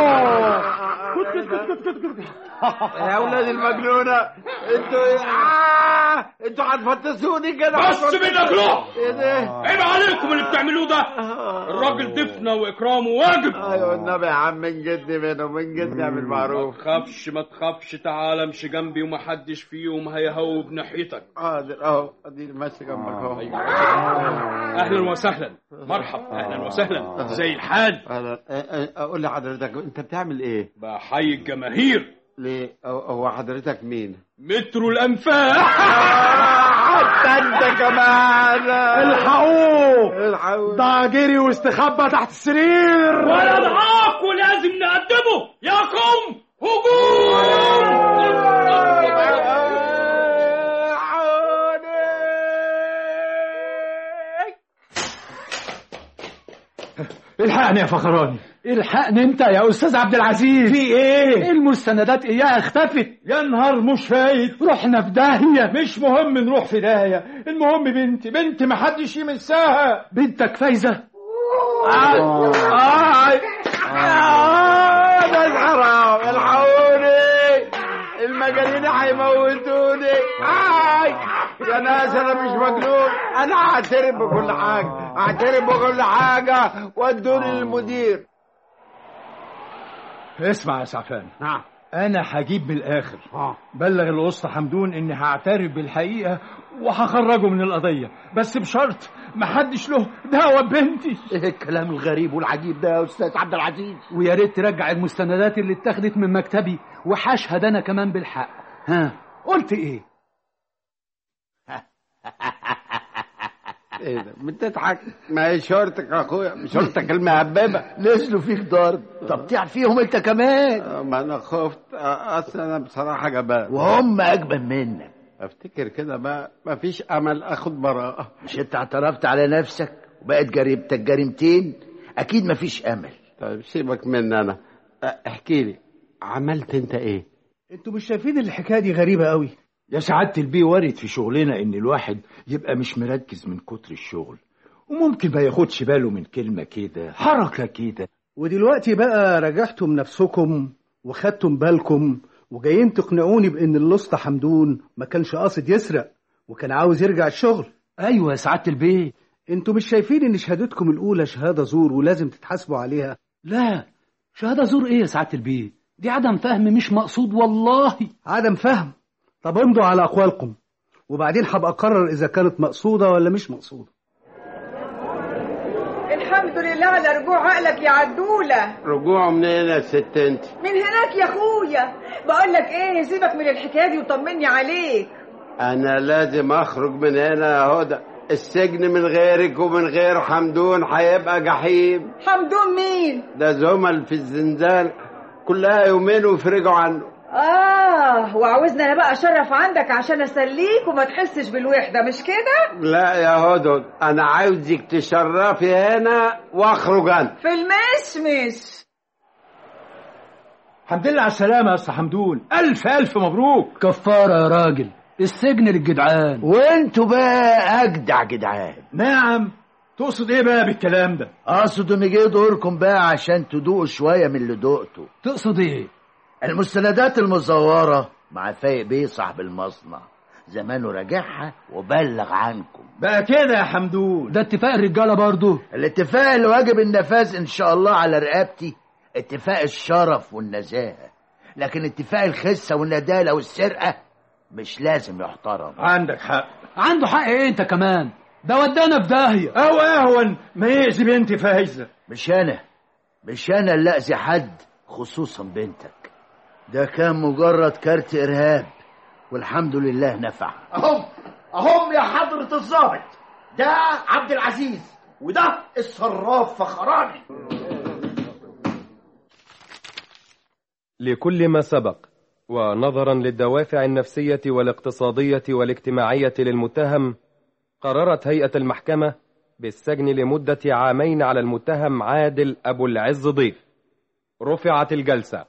يا اولاد المجنونه انتوا ايه آه! انتوا هتفطسوني كده بس منك روح ايه ده عيب عليكم اللي بتعملوه ده الراجل ضيفنا واكرامه واجب ايوه النبي يا عم من جدي منه من جدي اعمل معروف ما تخافش ما تخافش تعالى امشي جنبي ومحدش فيهم هيهوب ناحيتك حاضر اهو اديني ماشي جنبك اهو اهلا وسهلا مرحبا اهلا وسهلا زي الحال أهلا. أ- أ- اقول لحضرتك انت بتعمل ايه بحيي الجماهير ليه هو- هو حضرتك مين مترو الانفاق حتى انت كمان الحقوه الحقوه ده جري واستخبى تحت السرير ولا ضحك ولازم نقدمه يا قوم هجوم الحقني يا فخراني الحقني انت يا استاذ عبد العزيز في ايه المستندات اياها اختفت يا نهار مش فايت رحنا في داهيه مش مهم نروح في داهيه المهم بنتي بنتي محدش يمسها بنتك فايزه آه آه آه ده الحرام الحقوني المجانين هيموتوني آه يا ناس انا مش مجنون انا هعترف بكل حاجه هعترف بكل حاجه ودوني للمدير اسمع يا سعفان نعم انا هجيب من الاخر اه بلغ الاسطى حمدون اني هعترف بالحقيقه وهخرجه من القضيه بس بشرط محدش له دعوه ببنتي ايه الكلام الغريب والعجيب ده يا استاذ عبد العزيز ويا ريت ترجع المستندات اللي اتاخدت من مكتبي وهشهد انا كمان بالحق ها قلت ايه ايه ده بتضحك ما هي شورتك يا اخويا شورتك المهببه نزلوا فيك ضرب طب تعرف فيهم انت كمان آه، ما انا خفت آه، اصل انا بصراحه جبان وهم اجبن منك افتكر كده بقى ما فيش امل اخد براءه مش انت اعترفت على نفسك وبقت جريمتك جريمتين اكيد مفيش امل طيب سيبك مني انا آه، احكي لي عملت انت ايه انتوا مش شايفين الحكايه دي غريبه قوي يا سعادة البيه وارد في شغلنا ان الواحد يبقى مش مركز من كتر الشغل وممكن ما ياخدش باله من كلمة كده حركة كده ودلوقتي بقى رجعتم نفسكم وخدتم بالكم وجايين تقنعوني بان اللصط حمدون ما كانش قاصد يسرق وكان عاوز يرجع الشغل ايوه يا سعاده البيه انتوا مش شايفين ان شهادتكم الاولى شهاده زور ولازم تتحاسبوا عليها لا شهاده زور ايه يا سعاده البيه دي عدم فهم مش مقصود والله عدم فهم طب امضوا على اقوالكم وبعدين هبقى اقرر اذا كانت مقصوده ولا مش مقصوده الحمد لله على رجوع عقلك يا عدولة رجوع منين يا ست انت من هناك يا اخويا بقول لك ايه سيبك من الحكايه دي وطمني عليك انا لازم اخرج من هنا يا هدى السجن من غيرك ومن غير حمدون هيبقى جحيم حمدون مين ده زمل في الزنزانة كلها يومين ويفرجوا عنه اه وعاوزني انا بقى اشرف عندك عشان اسليك وما تحسش بالوحده مش كده لا يا هدى انا عاوزك تشرفي هنا واخرج انا في المشمش الحمد لله على السلامة يا أسطى حمدون ألف ألف مبروك كفاره يا راجل السجن للجدعان وانتوا بقى اجدع جدعان نعم تقصد ايه بقى بالكلام ده اقصد ان جه دوركم بقى عشان تدوقوا شويه من اللي دقته تقصد ايه المستندات المزوره مع فايق بيه صاحب المصنع زمانه راجعها وبلغ عنكم بقى كده يا حمدون ده اتفاق الرجاله برضه الاتفاق اللي واجب النفاذ ان شاء الله على رقبتي اتفاق الشرف والنزاهه لكن اتفاق الخسه والندالة والسرقه مش لازم يحترم عندك حق عنده حق ايه انت كمان ده ودانا في داهيه او اهون ما يأذي بنتي فايزه مش انا مش انا اللي اذي حد خصوصا بنتك ده كان مجرد كارت ارهاب والحمد لله نفع اهم اهم يا حضرة الضابط ده عبد العزيز وده الصراف فخراني لكل ما سبق ونظرا للدوافع النفسية والاقتصادية والاجتماعية للمتهم قررت هيئة المحكمة بالسجن لمدة عامين على المتهم عادل أبو العز ضيف رفعت الجلسة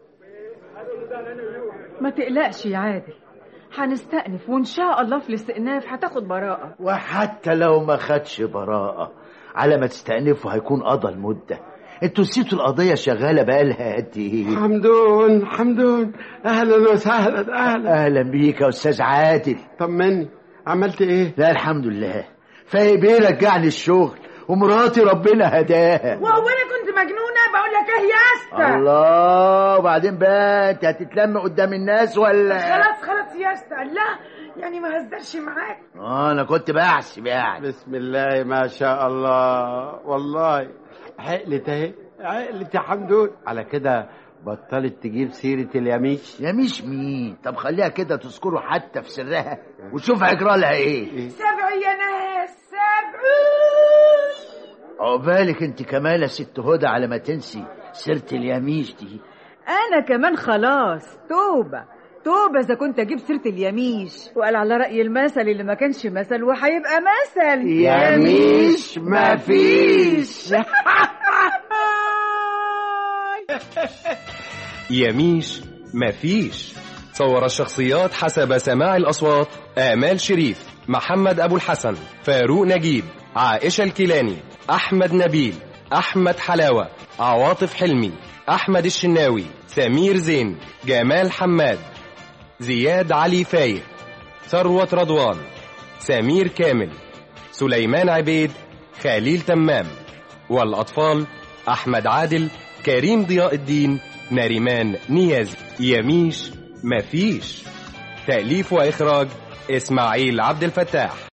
ما تقلقش يا عادل هنستأنف وإن شاء الله في الاستئناف هتاخد براءة وحتى لو ما خدش براءة على ما تستأنفوا هيكون قضى المدة انتوا نسيتوا القضية شغالة بقالها قد ايه حمدون حمدون اهلا وسهلا اهلا اهلا بيك يا استاذ عادل طمني عملت ايه لا الحمد لله فايق بيه رجعني الشغل ومراتي ربنا هداها وهو انا كنت مجنونه بقول لك ايه يا اسطى الله وبعدين بقى انت هتتلم قدام الناس ولا خلاص خلاص يا اسطى لا يعني ما هزرش معاك اه انا كنت بحسب يعني بسم الله ما شاء الله والله عقلت اهي عقلت يا حمدون على كده بطلت تجيب سيرة اليميش يميش مين طب خليها كده تذكره حتى في سرها وشوف هيجرى لها ايه سبع يا ناس سبع عقبالك انت كمان يا ست هدى على ما تنسي سيرة اليميش دي أنا كمان خلاص توبة توبة إذا كنت أجيب سيرة اليميش وقال على رأي المثل اللي ما كانش مثل وهيبقى مثل يميش مفيش يميش مفيش صور الشخصيات حسب سماع الأصوات آمال شريف محمد أبو الحسن فاروق نجيب عائشة الكيلاني أحمد نبيل أحمد حلاوة عواطف حلمي أحمد الشناوي سمير زين جمال حماد زياد علي فايق ثروة رضوان سمير كامل سليمان عبيد خليل تمام والأطفال أحمد عادل كريم ضياء الدين ناريمان نيازي يميش مفيش تأليف وإخراج إسماعيل عبد الفتاح